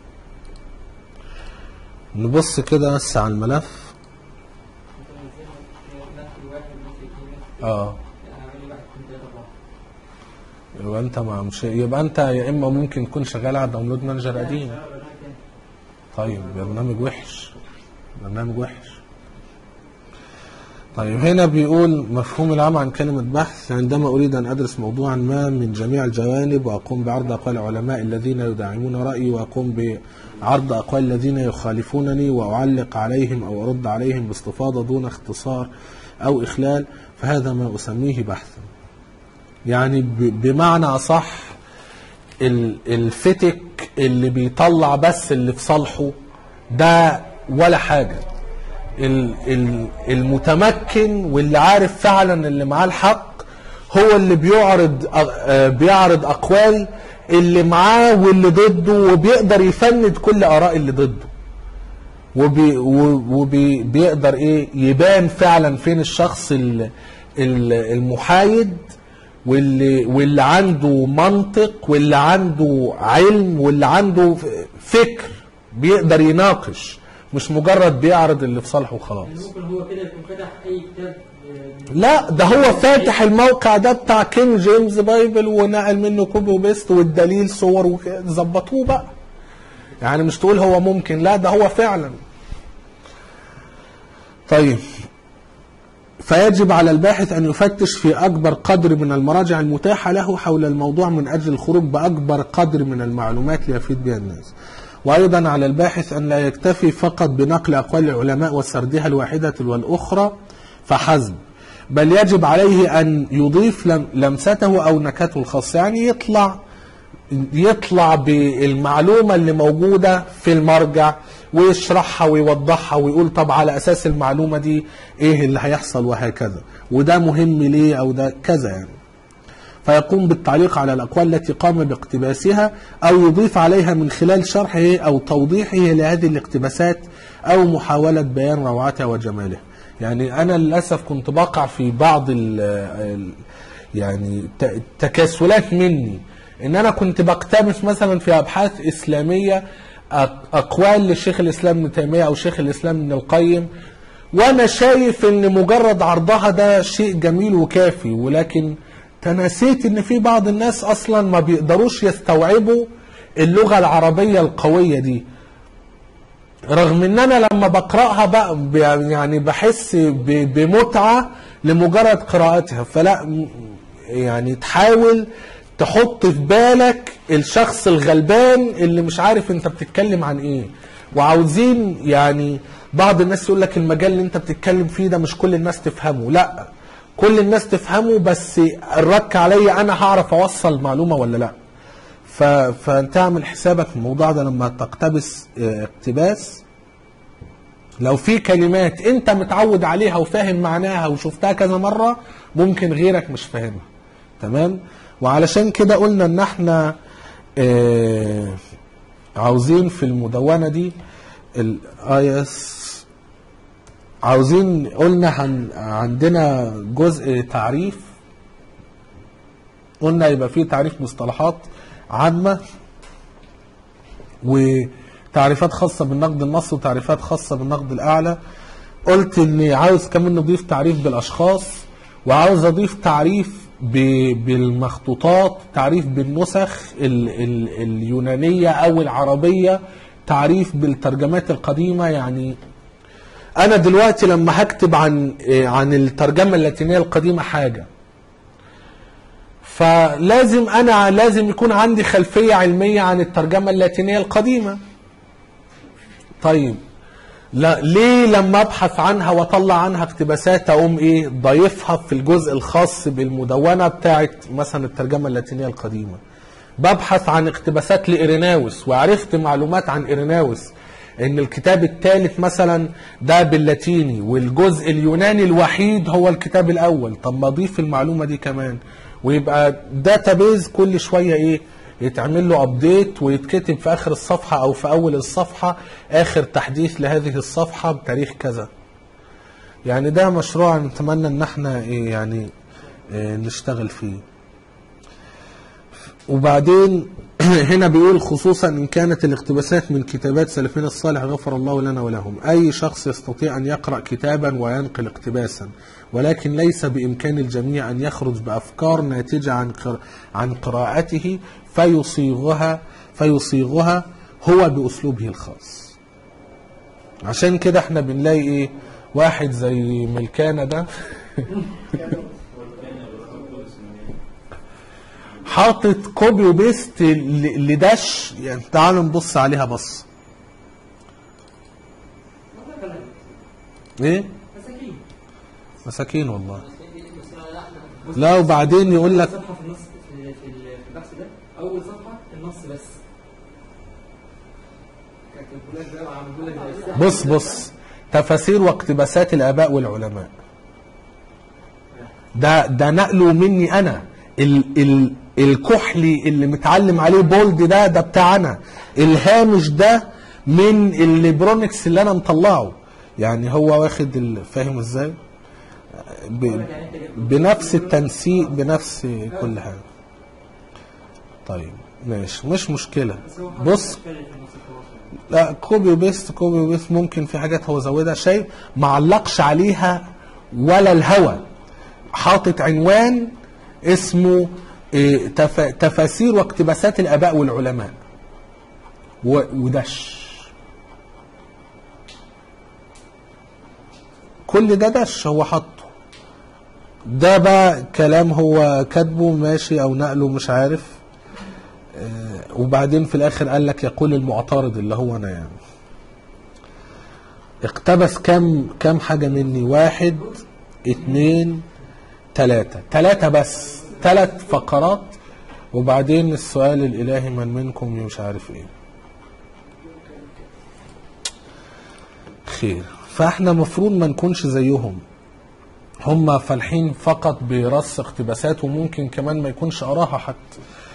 نبص كده بس على الملف اه يبقى انت ما مش يبقى انت يا اما ممكن تكون شغال على داونلود مانجر قديم طيب برنامج وحش برنامج وحش طيب هنا بيقول مفهوم العام عن كلمة بحث عندما أريد أن أدرس موضوعا ما من جميع الجوانب وأقوم بعرض أقوال العلماء الذين يدعمون رأيي وأقوم بعرض أقوال الذين يخالفونني وأعلق عليهم أو أرد عليهم باستفاضة دون اختصار أو إخلال فهذا ما أسميه بحثا يعني ب- بمعنى أصح ال- الفتك اللي بيطلع بس اللي في صالحه ده ولا حاجة ال- ال- المتمكن واللي عارف فعلا اللي معاه الحق هو اللي بيعرض أ- آه، بيعرض أقوال اللي معاه واللي ضده وبيقدر يفند كل آراء اللي ضده وبي وبي بيقدر ايه يبان فعلا فين الشخص ال- ال- المحايد واللي واللي عنده منطق واللي عنده علم واللي عنده ف- فكر بيقدر يناقش مش مجرد بيعرض اللي في صالحه وخلاص يعني ممكن هو كده يكون فتح اي كتاب آه، لا ده هو فاتح الموقع ده بتاع كين جيمس بايبل ونقل منه كوبي وبيست والدليل صور وكده ظبطوه بقى يعني مش تقول هو ممكن لا ده هو فعلا طيب فيجب على الباحث أن يفتش في أكبر قدر من المراجع المتاحة له حول الموضوع من أجل الخروج بأكبر قدر من المعلومات ليفيد بها الناس وأيضا على الباحث أن لا يكتفي فقط بنقل أقوال العلماء وسردها الواحدة والأخرى فحسب بل يجب عليه أن يضيف لم- لمسته أو نكته الخاصة يعني يطلع يطلع بالمعلومة اللي موجودة في المرجع ويشرحها ويوضحها ويقول طب على أساس المعلومة دي إيه اللي هيحصل وهكذا وده مهم ليه أو ده كذا يعني فيقوم بالتعليق على الأقوال التي قام باقتباسها أو يضيف عليها من خلال شرحه أو توضيحه لهذه الاقتباسات أو محاولة بيان روعتها وجمالها يعني أنا للأسف كنت بقع في بعض ال ال يعني ت- تكاسلات مني ان انا كنت بقتبس مثلا في ابحاث اسلاميه أق- اقوال للشيخ الاسلام ابن تيميه او شيخ الاسلام ابن القيم وانا شايف ان مجرد عرضها ده شيء جميل وكافي ولكن تنسيت ان في بعض الناس اصلا ما بيقدروش يستوعبوا اللغه العربيه القويه دي رغم ان انا لما بقراها بقى ب- يعني بحس ب- بمتعه لمجرد قراءتها فلا م- يعني تحاول تحط في بالك الشخص الغلبان اللي مش عارف انت بتتكلم عن ايه وعاوزين يعني بعض الناس يقول لك المجال اللي انت بتتكلم فيه ده مش كل الناس تفهمه لا كل الناس تفهمه بس الرك عليا انا هعرف اوصل معلومه ولا لا ف... فتعمل حسابك في الموضوع ده لما تقتبس اه، اقتباس لو في كلمات انت متعود عليها وفاهم معناها وشفتها كذا مرة ممكن غيرك مش فاهمها تمام وعلشان كده قلنا ان احنا اه عاوزين في المدونة دي الايس عاوزين قلنا هن عندنا جزء تعريف قلنا يبقى فيه تعريف مصطلحات عامة وتعريفات خاصة بالنقد النص وتعريفات خاصة بالنقد الأعلى قلت إني عاوز كمان نضيف تعريف بالأشخاص وعاوز أضيف تعريف ب- بالمخطوطات تعريف بالنسخ ال ال اليونانية أو العربية تعريف بالترجمات القديمة يعني أنا دلوقتي لما هكتب عن عن الترجمة اللاتينية القديمة حاجة فلازم انا لازم يكون عندي خلفيه علميه عن الترجمه اللاتينيه القديمه طيب لا ليه لما ابحث عنها واطلع عنها اقتباسات اقوم ايه ضايفها في الجزء الخاص بالمدونه بتاعت مثلا الترجمه اللاتينيه القديمه ببحث عن اقتباسات لإيريناوس وعرفت معلومات عن إيريناوس ان الكتاب الثالث مثلا ده باللاتيني والجزء اليوناني الوحيد هو الكتاب الاول طب ما اضيف المعلومه دي كمان ويبقى داتابيز كل شويه ايه يتعمل له ابديت ويتكتب في اخر الصفحه او في اول الصفحه اخر تحديث لهذه الصفحه بتاريخ كذا يعني ده مشروع نتمنى ان احنا إيه يعني إيه نشتغل فيه وبعدين هنا بيقول خصوصا ان كانت الاقتباسات من كتابات سلفنا الصالح غفر الله لنا ولهم اي شخص يستطيع ان يقرا كتابا وينقل اقتباسا ولكن ليس بامكان الجميع ان يخرج بافكار ناتجه عن قر- عن قراءته فيصيغها فيصيغها هو باسلوبه الخاص عشان كده احنا بنلاقي ايه واحد زي ملكانة ده حاطط كوبي وبيست ل- لداش يعني تعالوا نبص عليها بص ايه مساكين مساكين والله لا وبعدين يقول لك صفحه في النص في في ال- في البحث ده اول صفحه النص بس كاتبوا لك بقى وعملوا لك زي السحر بص بص تفاسير واقتباسات الاباء والعلماء ده ده نقله مني انا ال ال الكحلي اللي متعلم عليه بولد ده ده بتاعنا الهامش ده من الليبرونكس اللي انا مطلعه يعني هو واخد ال- فاهم ازاي ب- بنفس التنسيق بنفس كل حاجه طيب ماشي مش مشكله بص لا كوبي وبيست كوبي وبيست ممكن في حاجات هو زودها شيء ما علقش عليها ولا الهوى حاطط عنوان اسمه إيه، تف- تفاسير واقتباسات الاباء والعلماء و- ودش كل ده دش هو حطه ده بقى كلام هو كاتبه ماشي او نقله مش عارف وبعدين في الاخر قال لك يقول المعترض اللي هو انا يعني اقتبس كم كم حاجه مني واحد اتنين تلاتة تلاتة بس تلات فقرات وبعدين السؤال الالهي من منكم مش عارف ايه خير فاحنا مفروض ما نكونش زيهم هم فالحين فقط برص اقتباسات وممكن كمان ما يكونش قراها حتى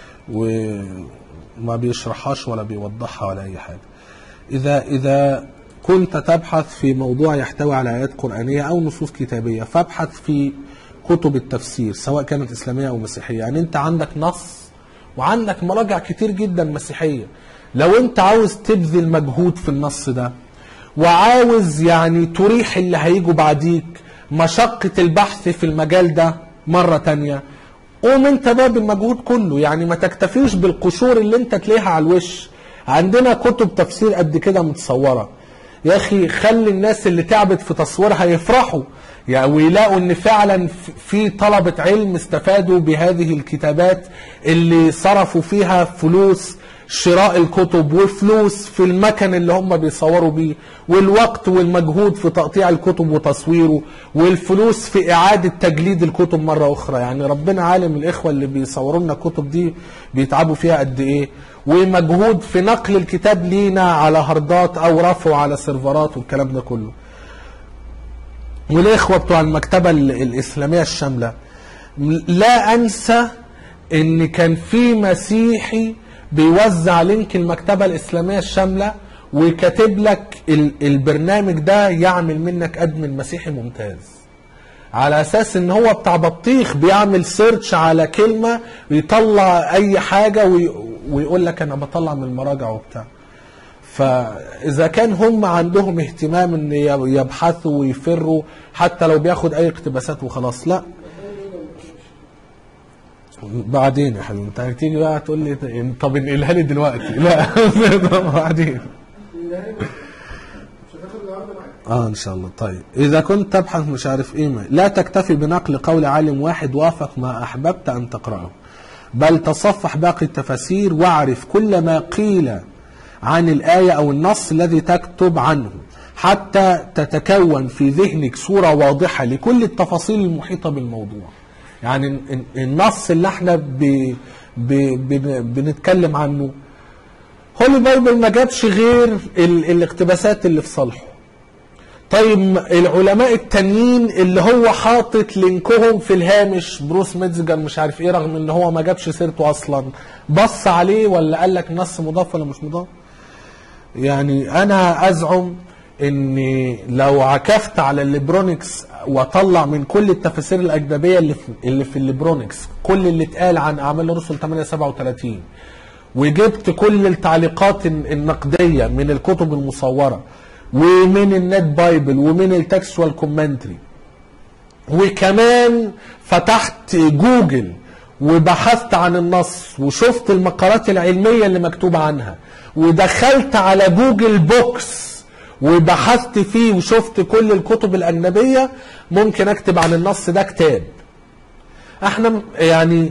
وما بيشرحهاش ولا بيوضحها ولا اي حاجه اذا اذا كنت تبحث في موضوع يحتوي على ايات قرانيه او نصوص كتابيه فابحث في كتب التفسير سواء كانت اسلاميه او مسيحيه يعني انت عندك نص وعندك مراجع كتير جدا مسيحيه لو انت عاوز تبذل مجهود في النص ده وعاوز يعني تريح اللي هيجوا بعديك مشقة البحث في المجال ده مرة تانية قوم انت بقى بالمجهود كله يعني ما تكتفيش بالقشور اللي انت تلاقيها على الوش عندنا كتب تفسير قد كده متصورة يا اخي خلي الناس اللي تعبت في تصويرها يفرحوا يعني ويلاقوا ان فعلا في طلبة علم استفادوا بهذه الكتابات اللي صرفوا فيها فلوس شراء الكتب وفلوس في المكن اللي هم بيصوروا بيه والوقت والمجهود في تقطيع الكتب وتصويره والفلوس في إعادة تجليد الكتب مرة أخرى يعني ربنا عالم الإخوة اللي بيصوروا لنا الكتب دي بيتعبوا فيها قد إيه ومجهود في نقل الكتاب لينا على هاردات أو رفعه على سيرفرات والكلام ده كله والإخوة بتوع المكتبة ال- الإسلامية الشاملة لا أنسى إن كان في مسيحي بيوزع لينك المكتبة الإسلامية الشاملة وكاتب لك ال- البرنامج ده يعمل منك أدمن مسيحي ممتاز على اساس ان هو بتاع بطيخ بيعمل سيرش على كلمه ويطلع اي حاجه وي... ويقول لك انا بطلع من المراجع وبتاع فاذا كان هم عندهم اهتمام ان يبحثوا ويفروا حتى لو بياخد اي اقتباسات وخلاص لا بعدين يا حبيبي انت هتيجي بقى تقول لي طب انقلها لي دلوقتي لا بعدين مش هتاخد العرض معاك اه ان شاء الله طيب اذا كنت تبحث مش عارف ايه ما. لا تكتفي بنقل قول عالم واحد وافق ما احببت ان تقراه بل تصفح باقي التفاسير واعرف كل ما قيل عن الايه او النص الذي تكتب عنه حتى تتكون في ذهنك صوره واضحه لكل التفاصيل المحيطه بالموضوع يعني ال- ال- النص اللي احنا ب... ب... ب... بنتكلم عنه هولي بايبل ما جابش غير ال- الاقتباسات اللي في صالحه طيب م- العلماء التانيين اللي هو حاطط لينكهم في الهامش بروس ميتزجر مش عارف ايه رغم ان هو ما جابش سيرته اصلا بص عليه ولا قال لك نص مضاف ولا مش مضاف يعني انا ازعم اني لو عكفت على الليبرونكس واطلع من كل التفاسير الاجنبيه اللي في اللي في الليبرونكس كل اللي اتقال عن اعمال الرسل 837 وجبت كل التعليقات الن- النقديه من الكتب المصوره ومن النت بايبل ومن التكستوال كومنتري وكمان فتحت جوجل وبحثت عن النص وشفت المقالات العلمية اللي مكتوب عنها ودخلت على جوجل بوكس وبحثت فيه وشفت كل الكتب الأجنبية ممكن أكتب عن النص ده كتاب احنا م- يعني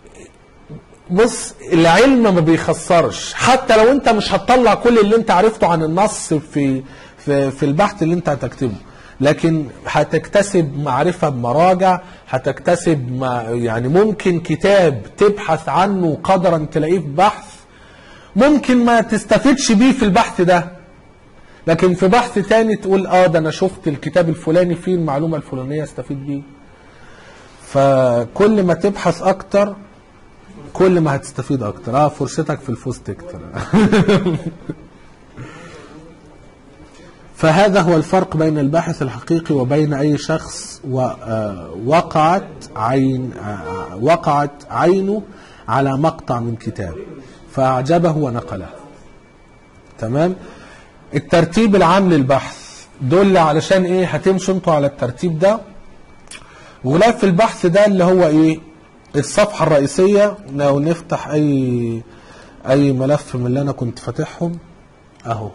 بص العلم ما بيخسرش حتى لو انت مش هتطلع كل اللي انت عرفته عن النص في في, في البحث اللي انت هتكتبه لكن هتكتسب معرفة بمراجع هتكتسب ما يعني ممكن كتاب تبحث عنه قدرا تلاقيه في بحث ممكن ما تستفيدش بيه في البحث ده لكن في بحث تاني تقول اه ده انا شفت الكتاب الفلاني فيه المعلومة الفلانية استفيد بيه فكل ما تبحث اكتر كل ما هتستفيد اكتر اه فرصتك في الفوز تكتر فهذا هو الفرق بين الباحث الحقيقي وبين اي شخص و- آه، وقعت عين آه، وقعت عينه على مقطع من كتاب فاعجبه ونقله تمام الترتيب العام للبحث دول علشان ايه هتمشوا انتوا على الترتيب ده غلاف البحث ده اللي هو ايه الصفحة الرئيسية لو نفتح اي اي ملف من اللي انا كنت فاتحهم اهو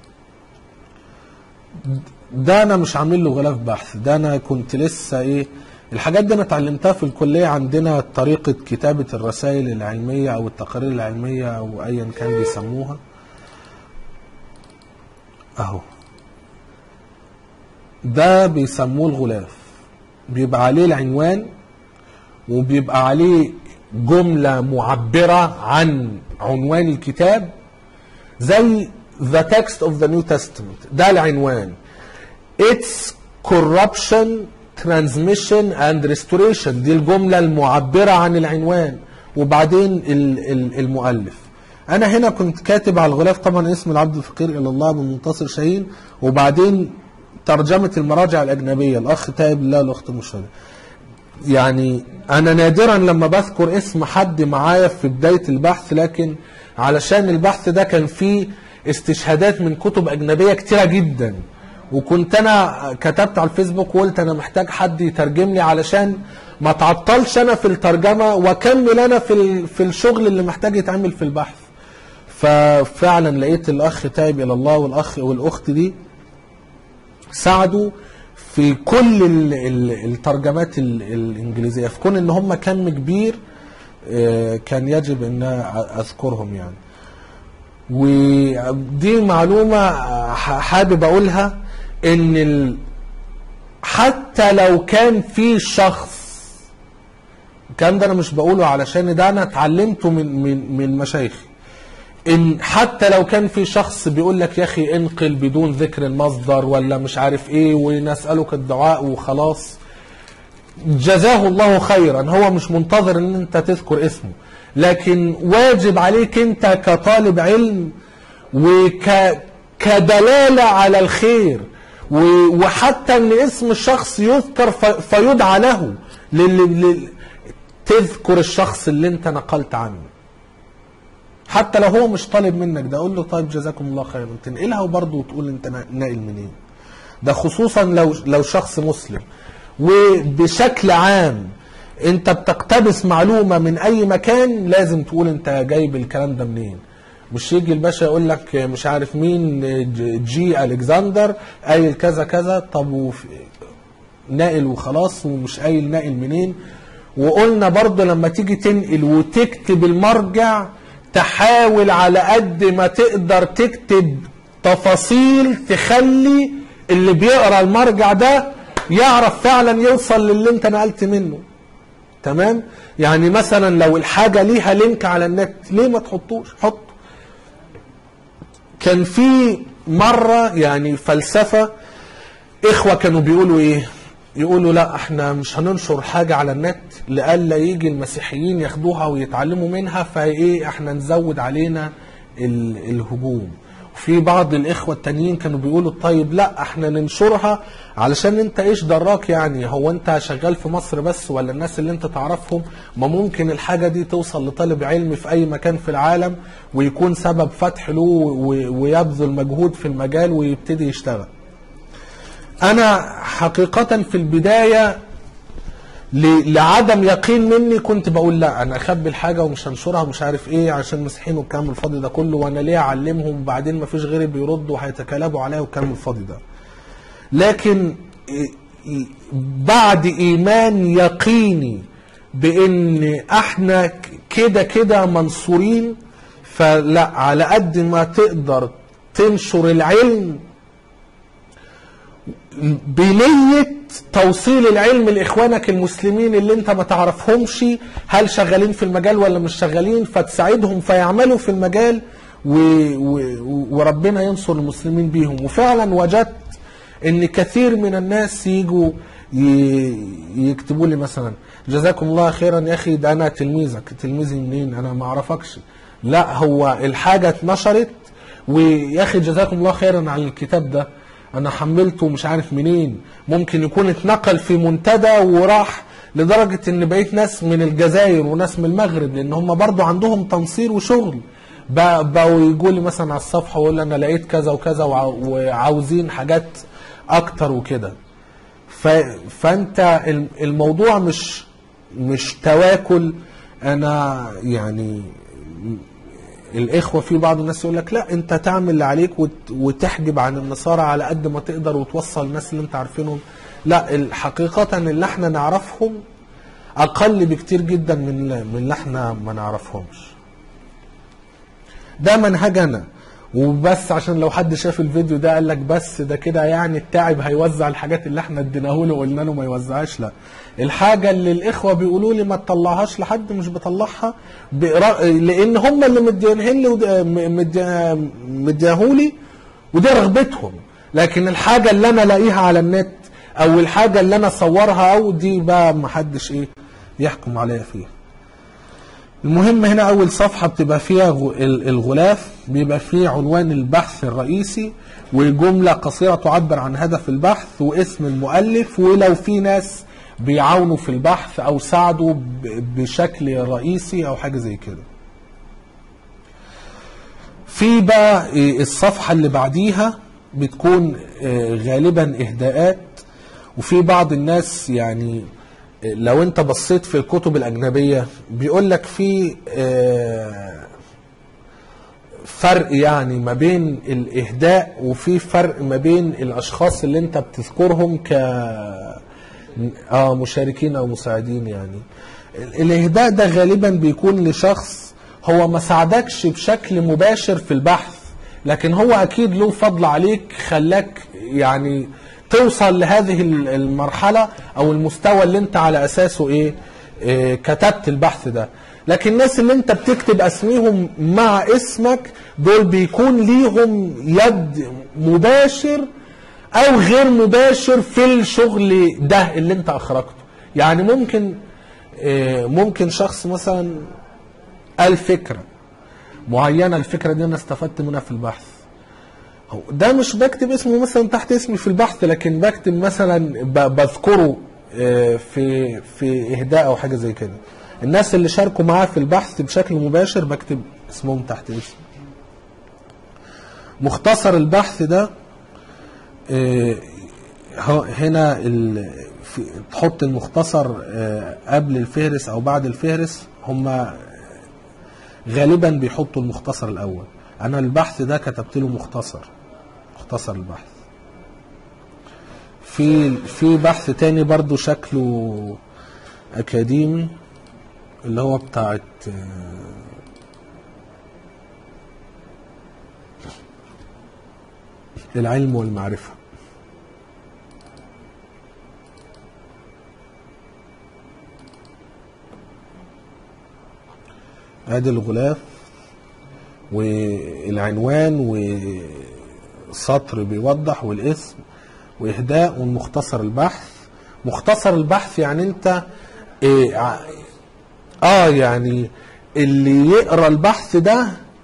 ده انا مش عامل له غلاف بحث ده انا كنت لسه ايه الحاجات دي انا اتعلمتها في الكلية عندنا طريقة كتابة الرسائل العلمية او التقارير العلمية او ايا كان بيسموها اهو ده بيسموه الغلاف بيبقى عليه العنوان وبيبقى عليه جملة معبرة عن عنوان الكتاب زي The Text of the New Testament ده العنوان It's Corruption Transmission and Restoration دي الجملة المعبرة عن العنوان وبعدين ال- ال- المؤلف أنا هنا كنت كاتب على الغلاف طبعا اسم العبد الفقير إلى الله من منتصر شاهين وبعدين ترجمة المراجع الأجنبية الأخ تائب الله الأخت مشاهدة يعني انا نادرا لما بذكر اسم حد معايا في بدايه البحث لكن علشان البحث ده كان فيه استشهادات من كتب اجنبيه كتيره جدا وكنت انا كتبت على الفيسبوك وقلت انا محتاج حد يترجم لي علشان ما تعطلش انا في الترجمه واكمل انا في ال- في الشغل اللي محتاج يتعمل في البحث ففعلا لقيت الاخ تايب الى الله والاخ والاخت دي ساعدوا في كل ال- ال- الترجمات ال- الانجليزيه في كون ان هم كم كبير آه، كان يجب ان اذكرهم يعني ودي معلومه آه، ح- حابب اقولها ان ال- حتى لو كان في شخص الكلام ده انا مش بقوله علشان ده انا اتعلمته من من من مشايخي ان حتى لو كان في شخص بيقول لك يا اخي انقل بدون ذكر المصدر ولا مش عارف ايه ونسالك الدعاء وخلاص جزاه الله خيرا هو مش منتظر ان انت تذكر اسمه لكن واجب عليك انت كطالب علم وك كدلاله على الخير و- وحتى ان اسم الشخص يذكر ف- فيدعى له لل... لل... تذكر الشخص اللي انت نقلت عنه حتى لو هو مش طالب منك ده قول له طيب جزاكم الله خيرا تنقلها وبرضه وتقول انت نا- ناقل منين ده خصوصا لو لو شخص مسلم وبشكل عام انت بتقتبس معلومه من اي مكان لازم تقول انت جايب الكلام ده منين مش يجي الباشا يقول لك مش عارف مين ج- جي الكسندر قايل كذا كذا طب وف- ناقل وخلاص ومش قايل ناقل منين وقلنا برضه لما تيجي تنقل وتكتب المرجع تحاول على قد ما تقدر تكتب تفاصيل تخلي اللي بيقرا المرجع ده يعرف فعلا يوصل للي انت نقلت منه تمام يعني مثلا لو الحاجه ليها لينك على النت ليه ما تحطوش حط كان في مرة يعني فلسفة إخوة كانوا بيقولوا إيه يقولوا لا احنا مش هننشر حاجة على النت لألا يجي المسيحيين ياخدوها ويتعلموا منها فايه احنا نزود علينا ال- الهجوم في بعض الإخوة التانيين كانوا بيقولوا طيب لا احنا ننشرها علشان انت ايش دراك يعني هو انت شغال في مصر بس ولا الناس اللي انت تعرفهم ما ممكن الحاجة دي توصل لطالب علم في اي مكان في العالم ويكون سبب فتح له و- ويبذل مجهود في المجال ويبتدي يشتغل انا حقيقة في البداية ل- لعدم يقين مني كنت بقول لا انا اخبي الحاجه ومش هنشرها ومش عارف ايه عشان المسيحيين والكلام الفاضي ده كله وانا ليه اعلمهم وبعدين ما فيش غيري بيردوا وهيتكالبوا عليا والكلام الفاضي ده لكن إيه- إيه- بعد ايمان يقيني بان احنا ك- كده كده منصورين فلا على قد ما تقدر تنشر العلم بنية توصيل العلم لإخوانك المسلمين اللي انت ما تعرفهمش هل شغالين في المجال ولا مش شغالين فتساعدهم فيعملوا في المجال و... و... وربنا ينصر المسلمين بيهم وفعلا وجدت ان كثير من الناس يجوا ي... يكتبوا لي مثلا جزاكم الله خيرا يا اخي ده انا تلميذك تلميذي منين انا ما اعرفكش لا هو الحاجة اتنشرت ويا اخي جزاكم الله خيرا على الكتاب ده انا حملته مش عارف منين ممكن يكون اتنقل في منتدى وراح لدرجة ان بقيت ناس من الجزائر وناس من المغرب لان هم برضو عندهم تنصير وشغل ب- بقوا يجوا لي مثلا على الصفحة ويقول لي انا لقيت كذا وكذا وع- وعاوزين حاجات اكتر وكده ف... فانت الم- الموضوع مش مش تواكل انا يعني الاخوه في بعض الناس يقول لك لا انت تعمل اللي عليك وت... وتحجب عن النصارى على قد ما تقدر وتوصل الناس اللي انت عارفينهم لا الحقيقه اللي احنا نعرفهم اقل بكتير جدا من من اللي احنا ما نعرفهمش ده منهجنا وبس عشان لو حد شاف الفيديو ده قال لك بس ده كده يعني التاعب هيوزع الحاجات اللي احنا اديناه له وقلنا له ما يوزعهاش لا الحاجه اللي الاخوه بيقولوا لي ما تطلعهاش لحد مش بطلعها بإرا... لان هم اللي مدينها لي ود- م- مدي- مديهولي ودي رغبتهم لكن الحاجه اللي انا الاقيها على النت او الحاجه اللي انا اصورها او دي بقى ما حدش ايه يحكم عليا فيها المهم هنا اول صفحه بتبقى فيها غ- ال- الغلاف بيبقى فيه عنوان البحث الرئيسي وجمله قصيره تعبر عن هدف البحث واسم المؤلف ولو في ناس بيعاونوا في البحث او ساعدوا ب- بشكل رئيسي او حاجه زي كده في بقى إيه، الصفحه اللي بعديها بتكون آه، غالبا اهداءات وفي بعض الناس يعني لو انت بصيت في الكتب الاجنبيه بيقول لك في آه، فرق يعني ما بين الاهداء وفي فرق ما بين الاشخاص اللي انت بتذكرهم ك اه مشاركين او مساعدين يعني ال- الاهداء ده غالبا بيكون لشخص هو ما ساعدكش بشكل مباشر في البحث لكن هو اكيد له فضل عليك خلاك يعني توصل لهذه ال- المرحلة او المستوى اللي انت على اساسه ايه, إيه كتبت البحث ده لكن الناس اللي انت بتكتب اسميهم مع اسمك دول بيكون ليهم يد مباشر او غير مباشر في الشغل ده اللي انت اخرجته يعني ممكن آه، ممكن شخص مثلا قال فكره معينه الفكره دي انا استفدت منها في البحث هو ده مش بكتب اسمه مثلا تحت اسمي في البحث لكن بكتب مثلا ب- بذكره آه، في في اهداء او حاجه زي كده الناس اللي شاركوا معاه في البحث بشكل مباشر بكتب اسمهم تحت اسمي مختصر البحث ده آه، ه- هنا ال- في- تحط المختصر آه، قبل الفهرس او بعد الفهرس هم غالبا بيحطوا المختصر الاول انا البحث ده كتبت له مختصر مختصر البحث في في بحث تاني برضو شكله اكاديمي اللي هو بتاعت آه، العلم والمعرفه ادي الغلاف والعنوان وسطر بيوضح والاسم واهداء والمختصر البحث مختصر البحث يعني انت إيه ع- اه يعني اللي يقرا البحث ده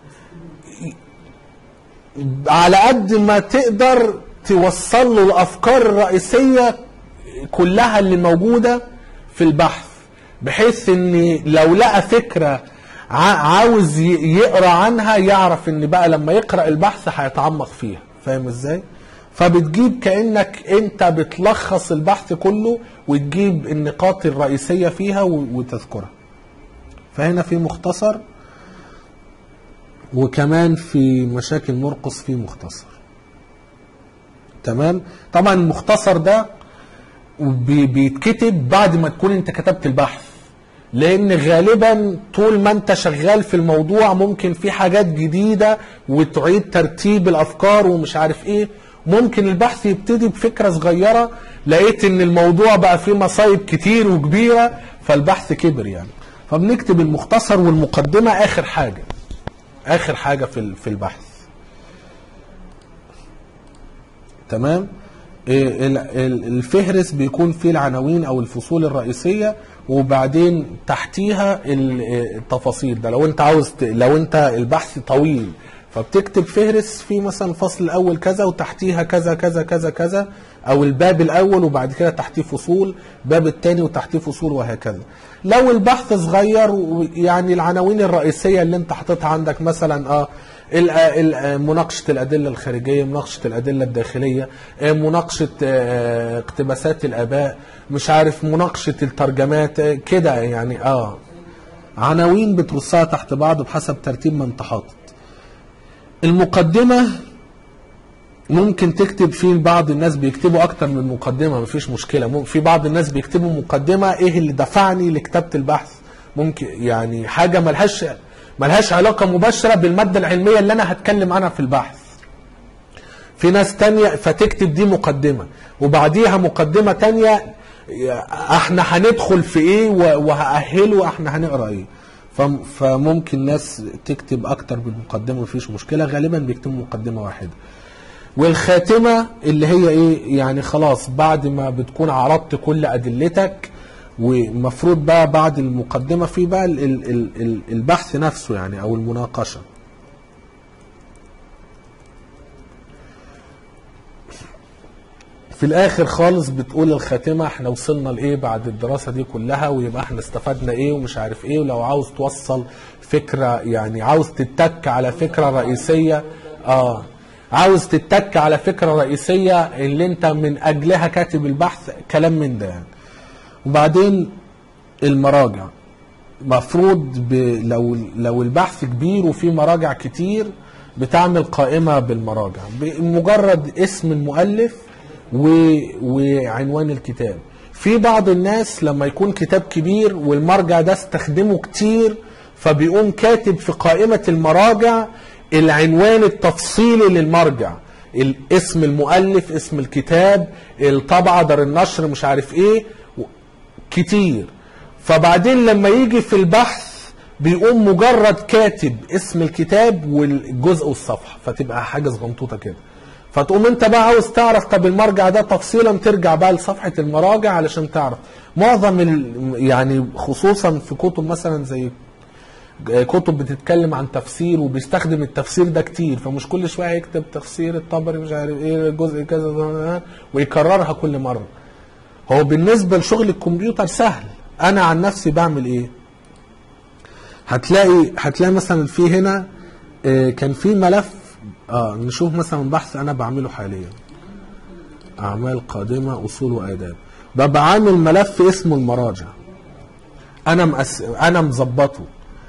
على قد ما تقدر توصل له الافكار الرئيسيه كلها اللي موجوده في البحث بحيث ان لو لقى فكره ع- عاوز ي- يقرا عنها يعرف ان بقى لما يقرا البحث هيتعمق فيها فاهم ازاي فبتجيب كانك انت بتلخص البحث كله وتجيب النقاط الرئيسيه فيها و- وتذكرها فهنا في مختصر وكمان في مشاكل مرقص في مختصر تمام طبعا المختصر ده بي- بيتكتب بعد ما تكون انت كتبت البحث لان غالبا طول ما انت شغال في الموضوع ممكن في حاجات جديدة وتعيد ترتيب الافكار ومش عارف ايه ممكن البحث يبتدي بفكرة صغيرة لقيت ان الموضوع بقى فيه مصايب كتير وكبيرة فالبحث كبر يعني فبنكتب المختصر والمقدمة اخر حاجة اخر حاجة في ال- في البحث تمام إيه ال- ال- الفهرس بيكون فيه العناوين او الفصول الرئيسيه وبعدين تحتيها ال- إيه التفاصيل ده لو انت عاوز ت- لو انت البحث طويل فبتكتب فهرس في مثلا الفصل الاول كذا وتحتيها كذا كذا كذا كذا او الباب الاول وبعد كده تحتيه فصول باب الثاني وتحتيه فصول وهكذا لو البحث صغير و- يعني العناوين الرئيسيه اللي انت حاططها عندك مثلا اه ال- ال- مناقشة الأدلة الخارجية مناقشة الأدلة الداخلية آه، مناقشة آه، اقتباسات الآباء مش عارف مناقشة الترجمات آه، كده يعني اه عناوين بترصها تحت بعض بحسب ترتيب ما انت حاطط المقدمة ممكن تكتب في بعض الناس بيكتبوا اكتر من مقدمه مفيش مشكله مم- في بعض الناس بيكتبوا مقدمه ايه اللي دفعني لكتابه البحث ممكن يعني حاجه ملهاش ملهاش علاقه مباشره بالماده العلميه اللي انا هتكلم عنها في البحث في ناس تانية فتكتب دي مقدمة وبعديها مقدمة تانية احنا هندخل في ايه و- وهأهله احنا هنقرا ايه فم- فممكن ناس تكتب اكتر من مقدمة مفيش مشكلة غالبا بيكتبوا مقدمة واحدة والخاتمة اللي هي ايه يعني خلاص بعد ما بتكون عرضت كل ادلتك ومفروض بقى بعد المقدمة في بقى ال- ال- ال- ال- البحث نفسه يعني او المناقشة في الاخر خالص بتقول الخاتمه احنا وصلنا لايه بعد الدراسه دي كلها ويبقى احنا استفدنا ايه ومش عارف ايه ولو عاوز توصل فكره يعني عاوز تتك على فكره رئيسيه اه عاوز تتك على فكره رئيسيه اللي انت من اجلها كاتب البحث كلام من ده يعني وبعدين المراجع مفروض ب... لو لو البحث كبير وفي مراجع كتير بتعمل قائمة بالمراجع بمجرد اسم المؤلف و... وعنوان الكتاب في بعض الناس لما يكون كتاب كبير والمرجع ده استخدمه كتير فبيقوم كاتب في قائمة المراجع العنوان التفصيلي للمرجع اسم المؤلف اسم الكتاب الطبعة دار النشر مش عارف ايه كتير فبعدين لما يجي في البحث بيقوم مجرد كاتب اسم الكتاب والجزء والصفحه فتبقى حاجه صغنطوطه كده فتقوم انت بقى عاوز تعرف طب المرجع ده تفصيلا ترجع بقى لصفحه المراجع علشان تعرف معظم ال... يعني خصوصا في كتب مثلا زي كتب بتتكلم عن تفسير وبيستخدم التفسير ده كتير فمش كل شويه يكتب تفسير الطبري مش عارف ايه الجزء كذا ويكررها كل مره هو بالنسبة لشغل الكمبيوتر سهل أنا عن نفسي بعمل إيه هتلاقي هتلاقي مثلا في هنا آه، كان في ملف اه نشوف مثلا بحث أنا بعمله حاليا أعمال قادمة أصول وآداب ببقى عامل ملف اسمه المراجع أنا مأس... أنا مظبطه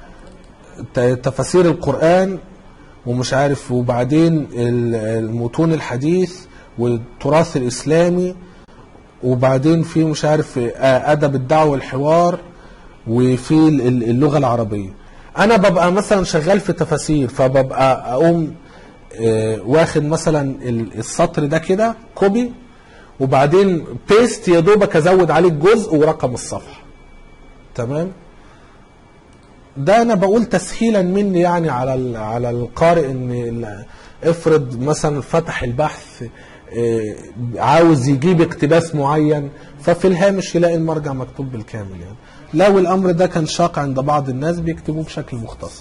ت- تفاسير القرآن ومش عارف وبعدين ال- المتون الحديث والتراث الإسلامي وبعدين في مش عارف آه، ادب الدعوه والحوار وفي ال- ال- اللغه العربيه انا ببقى مثلا شغال في تفاسير فببقى اقوم آه، واخد مثلا ال- السطر ده كده كوبي وبعدين بيست يا دوبك ازود عليه الجزء ورقم الصفحه تمام ده انا بقول تسهيلا مني يعني على ال- على القارئ ان ال- افرض مثلا فتح البحث آه، عاوز يجيب اقتباس معين ففي الهامش يلاقي المرجع مكتوب بالكامل يعني لو الامر ده كان شاق عند بعض الناس بيكتبوه بشكل مختصر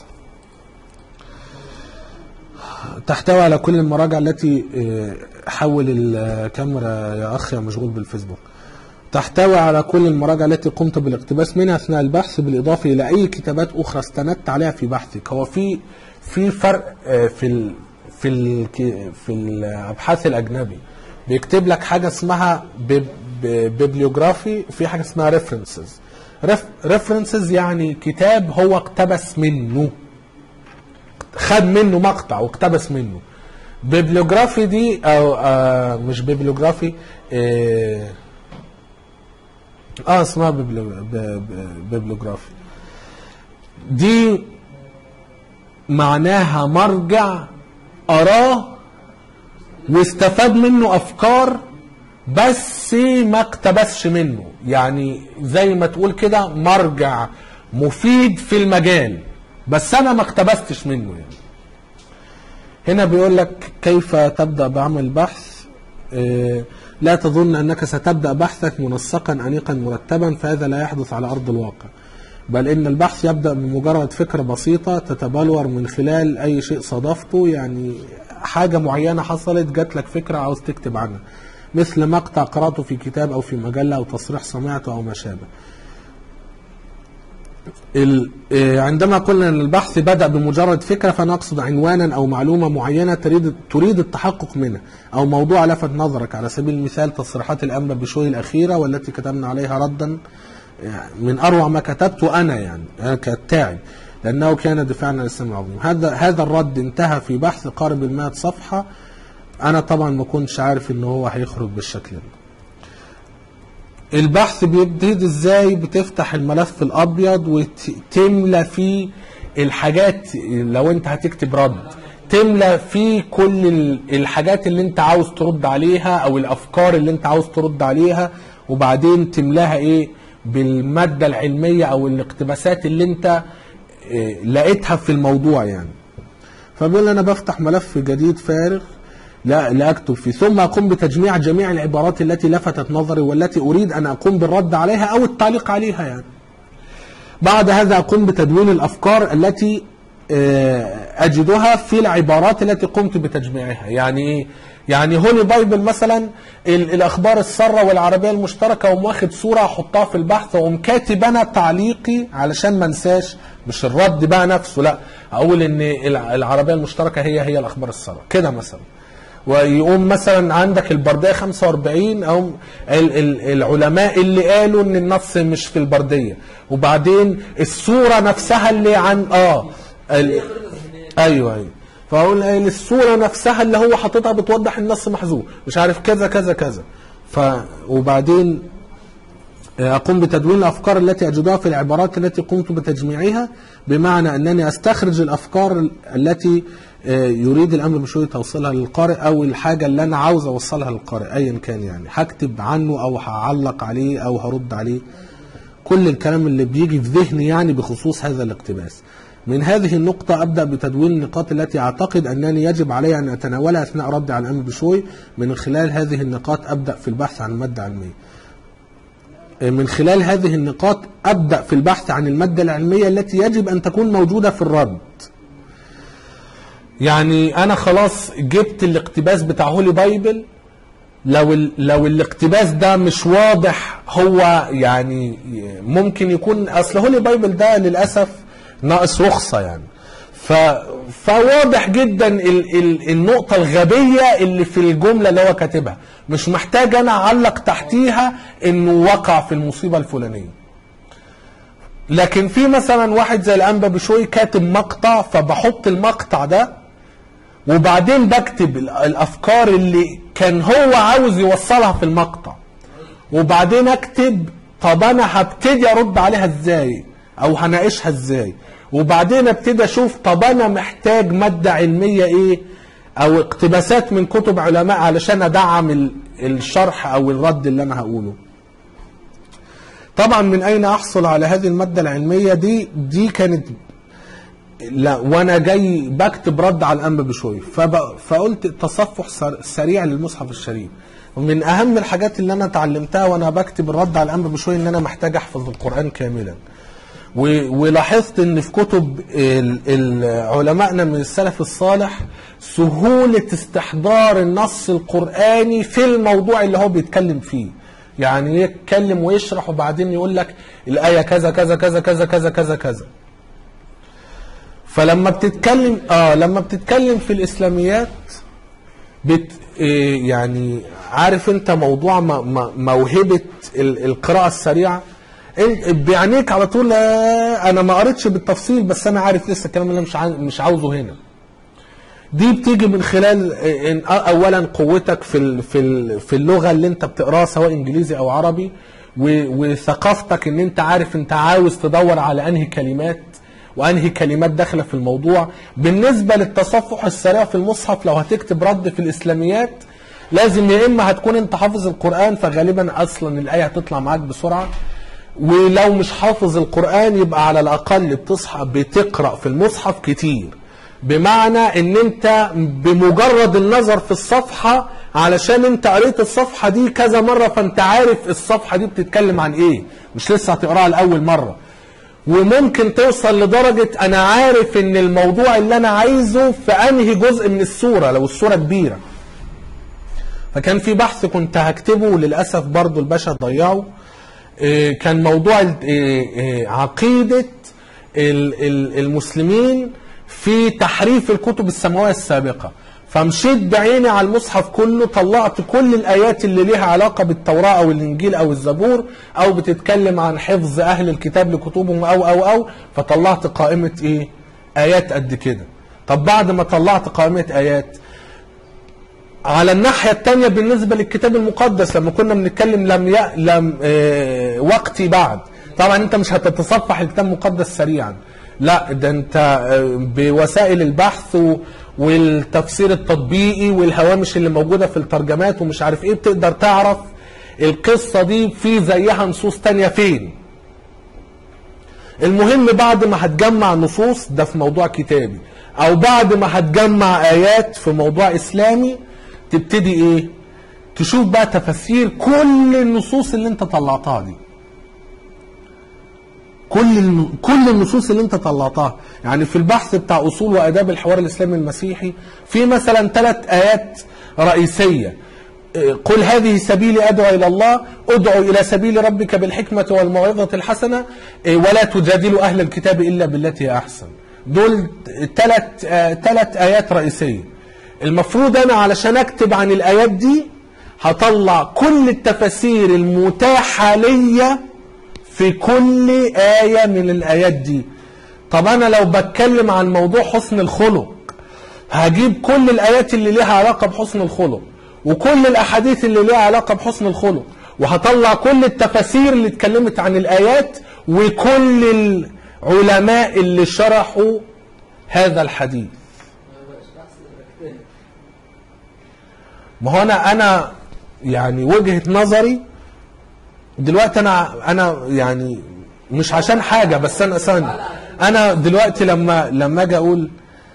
تحتوي على كل المراجع التي آه، حول الكاميرا يا اخ يا مشغول بالفيسبوك تحتوي على كل المراجع التي قمت بالاقتباس منها اثناء البحث بالاضافه الى اي كتابات اخرى استندت عليها في بحثك هو في في فرق آه، في ال في ال في الابحاث الاجنبي بيكتب لك حاجه اسمها بيبليوجرافي في حاجه اسمها ريفرنسز ريفرنسز يعني كتاب هو اقتبس منه خد منه مقطع واقتبس منه بيبليوجرافي دي او آه مش بيبليوجرافي اه, آه اسمها بيبليو- ب- ب- بيبليوجرافي دي معناها مرجع أراه واستفاد منه أفكار بس ما اقتبسش منه يعني زي ما تقول كده مرجع مفيد في المجال بس أنا ما اقتبستش منه يعني هنا بيقول لك كيف تبدأ بعمل بحث آه، لا تظن أنك ستبدأ بحثك منسقا أنيقا مرتبا فهذا لا يحدث على أرض الواقع بل إن البحث يبدأ بمجرد فكرة بسيطة تتبلور من خلال أي شيء صادفته يعني حاجة معينة حصلت جات لك فكرة عاوز تكتب عنها مثل مقطع قرأته في كتاب أو في مجلة أو تصريح سمعته أو ما شابه ال- آه، عندما قلنا ان البحث بدا بمجرد فكره فنقصد عنوانا او معلومه معينه تريد تريد التحقق منها او موضوع لفت نظرك على سبيل المثال تصريحات الانبا بشوي الاخيره والتي كتبنا عليها ردا يعني من اروع ما كتبته انا يعني انا كالتاعب لانه كان دفاعا عن الاسلام العظيم هذا هذا الرد انتهى في بحث قارب ال 100 صفحه انا طبعا ما كنتش عارف ان هو هيخرج بالشكل ده البحث بيبتدي ازاي بتفتح الملف الابيض وتملى فيه الحاجات لو انت هتكتب رد تملى فيه كل ال- الحاجات اللي انت عاوز ترد عليها او الافكار اللي انت عاوز ترد عليها وبعدين تملاها ايه بالمادة العلمية او الاقتباسات اللي انت إيه، لقيتها في الموضوع يعني فبيقول انا بفتح ملف جديد فارغ لا لا اكتب فيه ثم اقوم بتجميع جميع العبارات التي لفتت نظري والتي اريد ان اقوم بالرد عليها او التعليق عليها يعني بعد هذا اقوم بتدوين الافكار التي آه، اجدها في العبارات التي قمت بتجميعها يعني ايه يعني هولي بايبل مثلا ال- الاخبار الساره والعربيه المشتركه وأقوم واخد صوره احطها في البحث واقوم كاتب انا تعليقي علشان ما انساش مش الرد بقى نفسه لا اقول ان الع- العربيه المشتركه هي هي الاخبار الساره كده مثلا ويقوم مثلا عندك البرديه 45 او ال- ال- العلماء اللي قالوا ان النص مش في البرديه وبعدين الصوره نفسها اللي عن اه ال- ايوه ايوه فاقول إيه الصوره نفسها اللي هو حاططها بتوضح النص محذوف مش عارف كذا كذا كذا ف وبعدين أقوم بتدوين الأفكار التي أجدها في العبارات التي قمت بتجميعها بمعنى أنني أستخرج الأفكار التي آه، يريد الأمر بشوية توصيلها للقارئ أو الحاجة اللي أنا عاوز أوصلها للقارئ أيا كان يعني هكتب عنه أو هعلق عليه أو هرد عليه كل الكلام اللي بيجي في ذهني يعني بخصوص هذا الاقتباس من هذه النقطة أبدأ بتدوين النقاط التي أعتقد أنني يجب علي أن أتناولها أثناء ردي على الأمر بشوي من خلال هذه النقاط أبدأ في البحث عن مادة علمية من خلال هذه النقاط أبدأ في البحث عن المادة العلمية التي يجب أن تكون موجودة في الرد يعني أنا خلاص جبت الاقتباس بتاع هولي بايبل لو ال... لو الاقتباس ده مش واضح هو يعني ممكن يكون اصل هولي بايبل ده للاسف ناقص رخصه يعني ف... فواضح جدا ال... ال... النقطه الغبيه اللي في الجمله اللي هو كاتبها مش محتاج انا اعلق تحتيها انه وقع في المصيبه الفلانيه لكن في مثلا واحد زي الانبا بشوي كاتب مقطع فبحط المقطع ده وبعدين بكتب ال- الافكار اللي كان هو عاوز يوصلها في المقطع وبعدين اكتب طب انا هبتدي ارد عليها ازاي او هناقشها ازاي وبعدين ابتدي اشوف طب انا محتاج ماده علميه ايه او اقتباسات من كتب علماء علشان ادعم ال- الشرح او الرد اللي انا هقوله طبعا من اين احصل على هذه الماده العلميه دي دي كانت لا وانا جاي بكتب رد على الانبا بشوي فب... فقلت تصفح سر... سريع للمصحف الشريف ومن اهم الحاجات اللي انا اتعلمتها وانا بكتب الرد على الانبا بشوي ان انا محتاج احفظ القران كاملا و... ولاحظت ان في كتب ال... ال... علمائنا من السلف الصالح سهوله استحضار النص القراني في الموضوع اللي هو بيتكلم فيه يعني يتكلم ويشرح وبعدين يقول لك الايه كذا كذا كذا كذا كذا كذا كذا فلما بتتكلم اه لما بتتكلم في الاسلاميات بت إيه يعني عارف انت موضوع م- م- موهبه ال- القراءه السريعه انت بعينيك على طول آه، انا ما قريتش بالتفصيل بس انا عارف لسه الكلام اللي أنا مش عاي- مش عاوزه هنا دي بتيجي من خلال آه، إن اولا قوتك في ال- في ال- في اللغه اللي انت بتقراها سواء انجليزي او عربي و- وثقافتك ان انت عارف انت عاوز تدور على انهي كلمات وانهي كلمات داخله في الموضوع بالنسبه للتصفح السريع في المصحف لو هتكتب رد في الاسلاميات لازم يا اما هتكون انت حافظ القران فغالبا اصلا الايه هتطلع معاك بسرعه ولو مش حافظ القران يبقى على الاقل بتصحى بتقرا في المصحف كتير بمعنى ان انت بمجرد النظر في الصفحه علشان انت قريت الصفحه دي كذا مره فانت عارف الصفحه دي بتتكلم عن ايه مش لسه هتقراها لاول مره وممكن توصل لدرجة أنا عارف إن الموضوع اللي أنا عايزه في أنهي جزء من السورة لو السورة كبيرة فكان في بحث كنت هكتبه للأسف برضو الباشا ضيعه إيه، كان موضوع ال- إيه، إيه، عقيدة ال- ال- المسلمين في تحريف الكتب السماوية السابقة فمشيت بعيني على المصحف كله طلعت كل الآيات اللي ليها علاقة بالتوراة أو الإنجيل أو الزبور أو بتتكلم عن حفظ أهل الكتاب لكتبهم أو أو أو فطلعت قائمة إيه؟ آيات قد كده طب بعد ما طلعت قائمة آيات على الناحية التانية بالنسبة للكتاب المقدس لما كنا بنتكلم لم ي... لم آه وقتي بعد طبعا انت مش هتتصفح الكتاب المقدس سريعا لا ده انت آه، بوسائل البحث و... والتفسير التطبيقي والهوامش اللي موجودة في الترجمات ومش عارف ايه بتقدر تعرف القصة دي في زيها نصوص تانية فين المهم بعد ما هتجمع نصوص ده في موضوع كتابي او بعد ما هتجمع ايات في موضوع اسلامي تبتدي ايه تشوف بقى تفاسير كل النصوص اللي انت طلعتها دي كل الن- كل النصوص اللي انت طلعتها يعني في البحث بتاع اصول واداب الحوار الاسلامي المسيحي في مثلا ثلاث ايات رئيسيه إيه، قل هذه سبيلي ادعو الى الله ادعو الى سبيل ربك بالحكمه والموعظه الحسنه إيه، ولا تجادلوا اهل الكتاب الا بالتي هي احسن دول ثلاث ثلاث ايات رئيسيه المفروض انا علشان اكتب عن الايات دي هطلع كل التفاسير المتاحه ليا في كل آية من الآيات دي طب أنا لو بتكلم عن موضوع حسن الخلق هجيب كل الآيات اللي ليها علاقة بحسن الخلق وكل الأحاديث اللي ليها علاقة بحسن الخلق وهطلع كل التفاسير اللي اتكلمت عن الآيات وكل العلماء اللي شرحوا هذا الحديث ما هو أنا أنا يعني وجهة نظري دلوقتي انا انا يعني مش عشان حاجه بس انا ثاني انا دلوقتي لما لما اجي اقول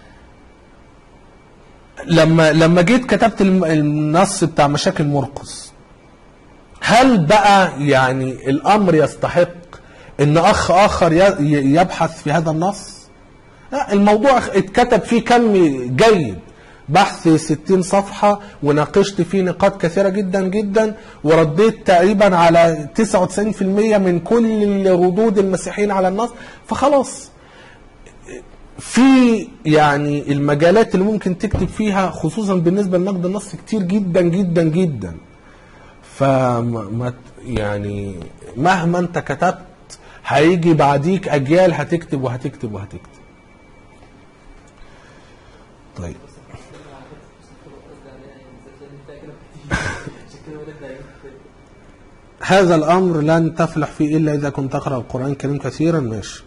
لما لما جيت كتبت الم- النص بتاع مشاكل مرقس هل بقى يعني الامر يستحق ان اخ اخر ي- ي- يبحث في هذا النص لا الموضوع اتكتب فيه كم جيد بحث 60 صفحة وناقشت فيه نقاط كثيرة جدا جدا ورديت تقريبا على 99% من كل ردود المسيحيين على النص فخلاص في يعني المجالات اللي ممكن تكتب فيها خصوصا بالنسبة لنقد النص كتير جدا جدا جدا فما يعني مهما انت كتبت هيجي بعديك اجيال هتكتب وهتكتب وهتكتب طيب هذا الامر لن تفلح فيه الا اذا كنت تقرا القران الكريم كثيرا ماشي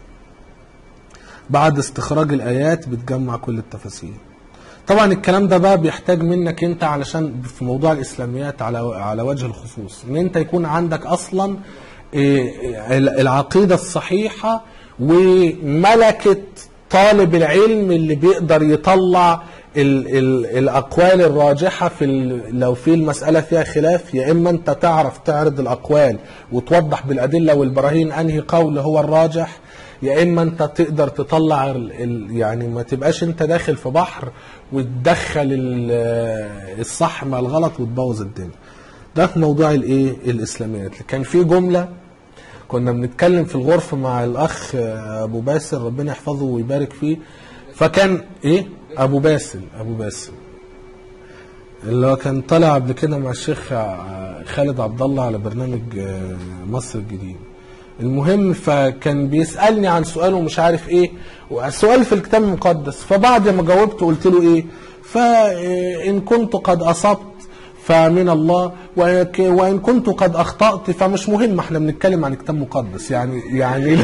بعد استخراج الايات بتجمع كل التفاسير طبعا الكلام ده بقى بيحتاج منك انت علشان في موضوع الاسلاميات على على وجه الخصوص ان انت يكون عندك اصلا إيه، العقيدة الصحيحة وملكة طالب العلم اللي بيقدر يطلع ال ال الأقوال الراجحة في ال لو في المسألة فيها خلاف يا إما أنت تعرف تعرض الأقوال وتوضح بالأدلة والبراهين أنهي قول هو الراجح يا إما أنت تقدر تطلع ال ال يعني ما تبقاش أنت داخل في بحر وتدخل ال- الصح مع الغلط وتبوظ الدنيا ده في موضوع الايه الاسلاميات كان في جمله كنا بنتكلم في الغرفه مع الاخ ابو باسل ربنا يحفظه ويبارك فيه فكان ايه ابو باسل ابو باسل اللي هو كان طالع قبل كده مع الشيخ خالد عبد الله على برنامج مصر الجديد المهم فكان بيسالني عن سؤال ومش عارف ايه سؤال في الكتاب المقدس فبعد ما جاوبت قلت له ايه فان كنت قد اصبت فمن الله وك- وان كنت قد اخطات فمش مهم احنا بنتكلم عن كتاب مقدس يعني يعني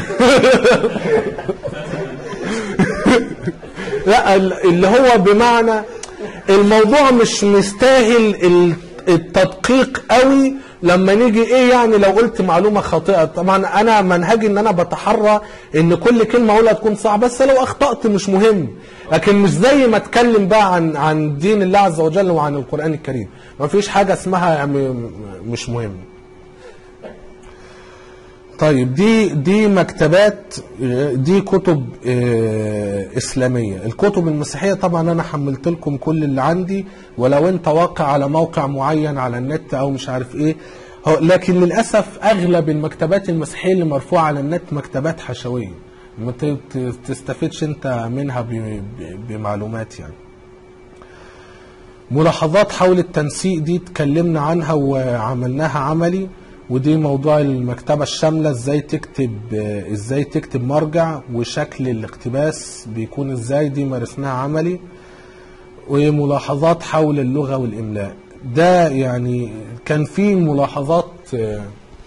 لا ال- اللي هو بمعنى الموضوع مش مستاهل ال- التدقيق قوي لما نيجي ايه يعني لو قلت معلومه خاطئه طبعا انا منهجي ان انا بتحرى ان كل كلمه اقولها تكون صح بس لو اخطات مش مهم لكن مش زي ما اتكلم بقى عن عن دين الله عز وجل وعن القران الكريم ما فيش حاجه اسمها م- مش مهم طيب دي دي مكتبات آه، دي كتب آه، اسلاميه الكتب المسيحيه طبعا انا حملت لكم كل اللي عندي ولو انت واقع على موقع معين على النت او مش عارف ايه هو- لكن للاسف اغلب المكتبات المسيحيه اللي مرفوعه على النت مكتبات حشويه ما ت- ت- تستفدش انت منها ب- ب- بمعلومات يعني ملاحظات حول التنسيق دي اتكلمنا عنها وعملناها عملي ودي موضوع المكتبة الشاملة ازاي تكتب آه، ازاي تكتب مرجع وشكل الاقتباس بيكون ازاي دي مارسناها عملي وملاحظات حول اللغة والإملاء ده يعني كان في ملاحظات آه،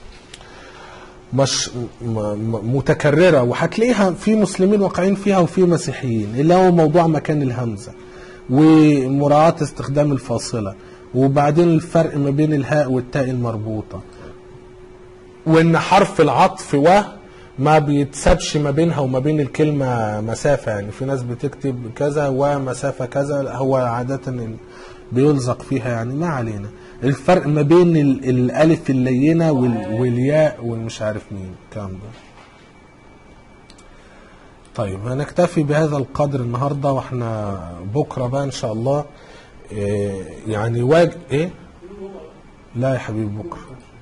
مش م- م- متكررة وهتلاقيها في مسلمين واقعين فيها وفي مسيحيين اللي هو موضوع مكان الهمزة ومراعاة استخدام الفاصلة وبعدين الفرق ما بين الهاء والتاء المربوطة وان حرف العطف و ما بيتسابش ما بينها وما بين الكلمة مسافة يعني في ناس بتكتب كذا ومسافة كذا لا، هو عادة ال- بيلزق فيها يعني ما علينا الفرق ما بين ال- الألف اللينة وال- والياء والمش عارف مين الكلام ده طيب هنكتفي بهذا القدر النهارده واحنا بكره بقى ان شاء الله إيه يعني واج ايه لا يا حبيبي بكره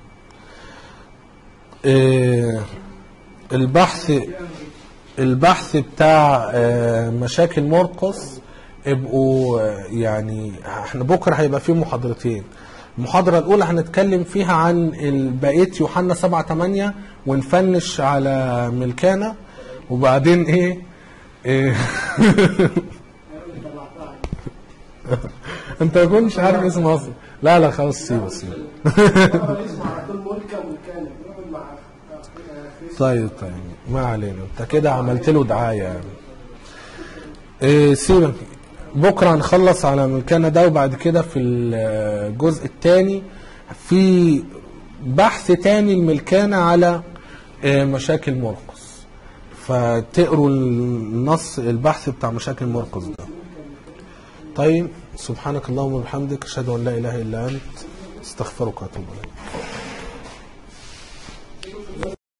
إيه البحث البحث بتاع آه، مشاكل مرقص ابقوا آه، يعني احنا بكره هيبقى فيه محاضرتين المحاضرة الأولى هنتكلم فيها عن ال- بقية يوحنا 7 8 ونفنش على ملكانة وبعدين ايه, إيه انت ما كنتش عارف اسم اصلا لا لا خلاص سيبه سيبه اسمه على طول ملكه وملكانه بنقعد مع طيب طيب ما علينا انت كده عملت له دعايه يعني إيه سيبك بكره هنخلص على ملكنا ده وبعد كده في الجزء الثاني في بحث تاني الملكانة على إيه، مشاكل مرقس فتقروا النص البحث بتاع مشاكل مرقس ده طيب سبحانك اللهم وبحمدك اشهد ان لا اله الا انت استغفرك واتوب اليك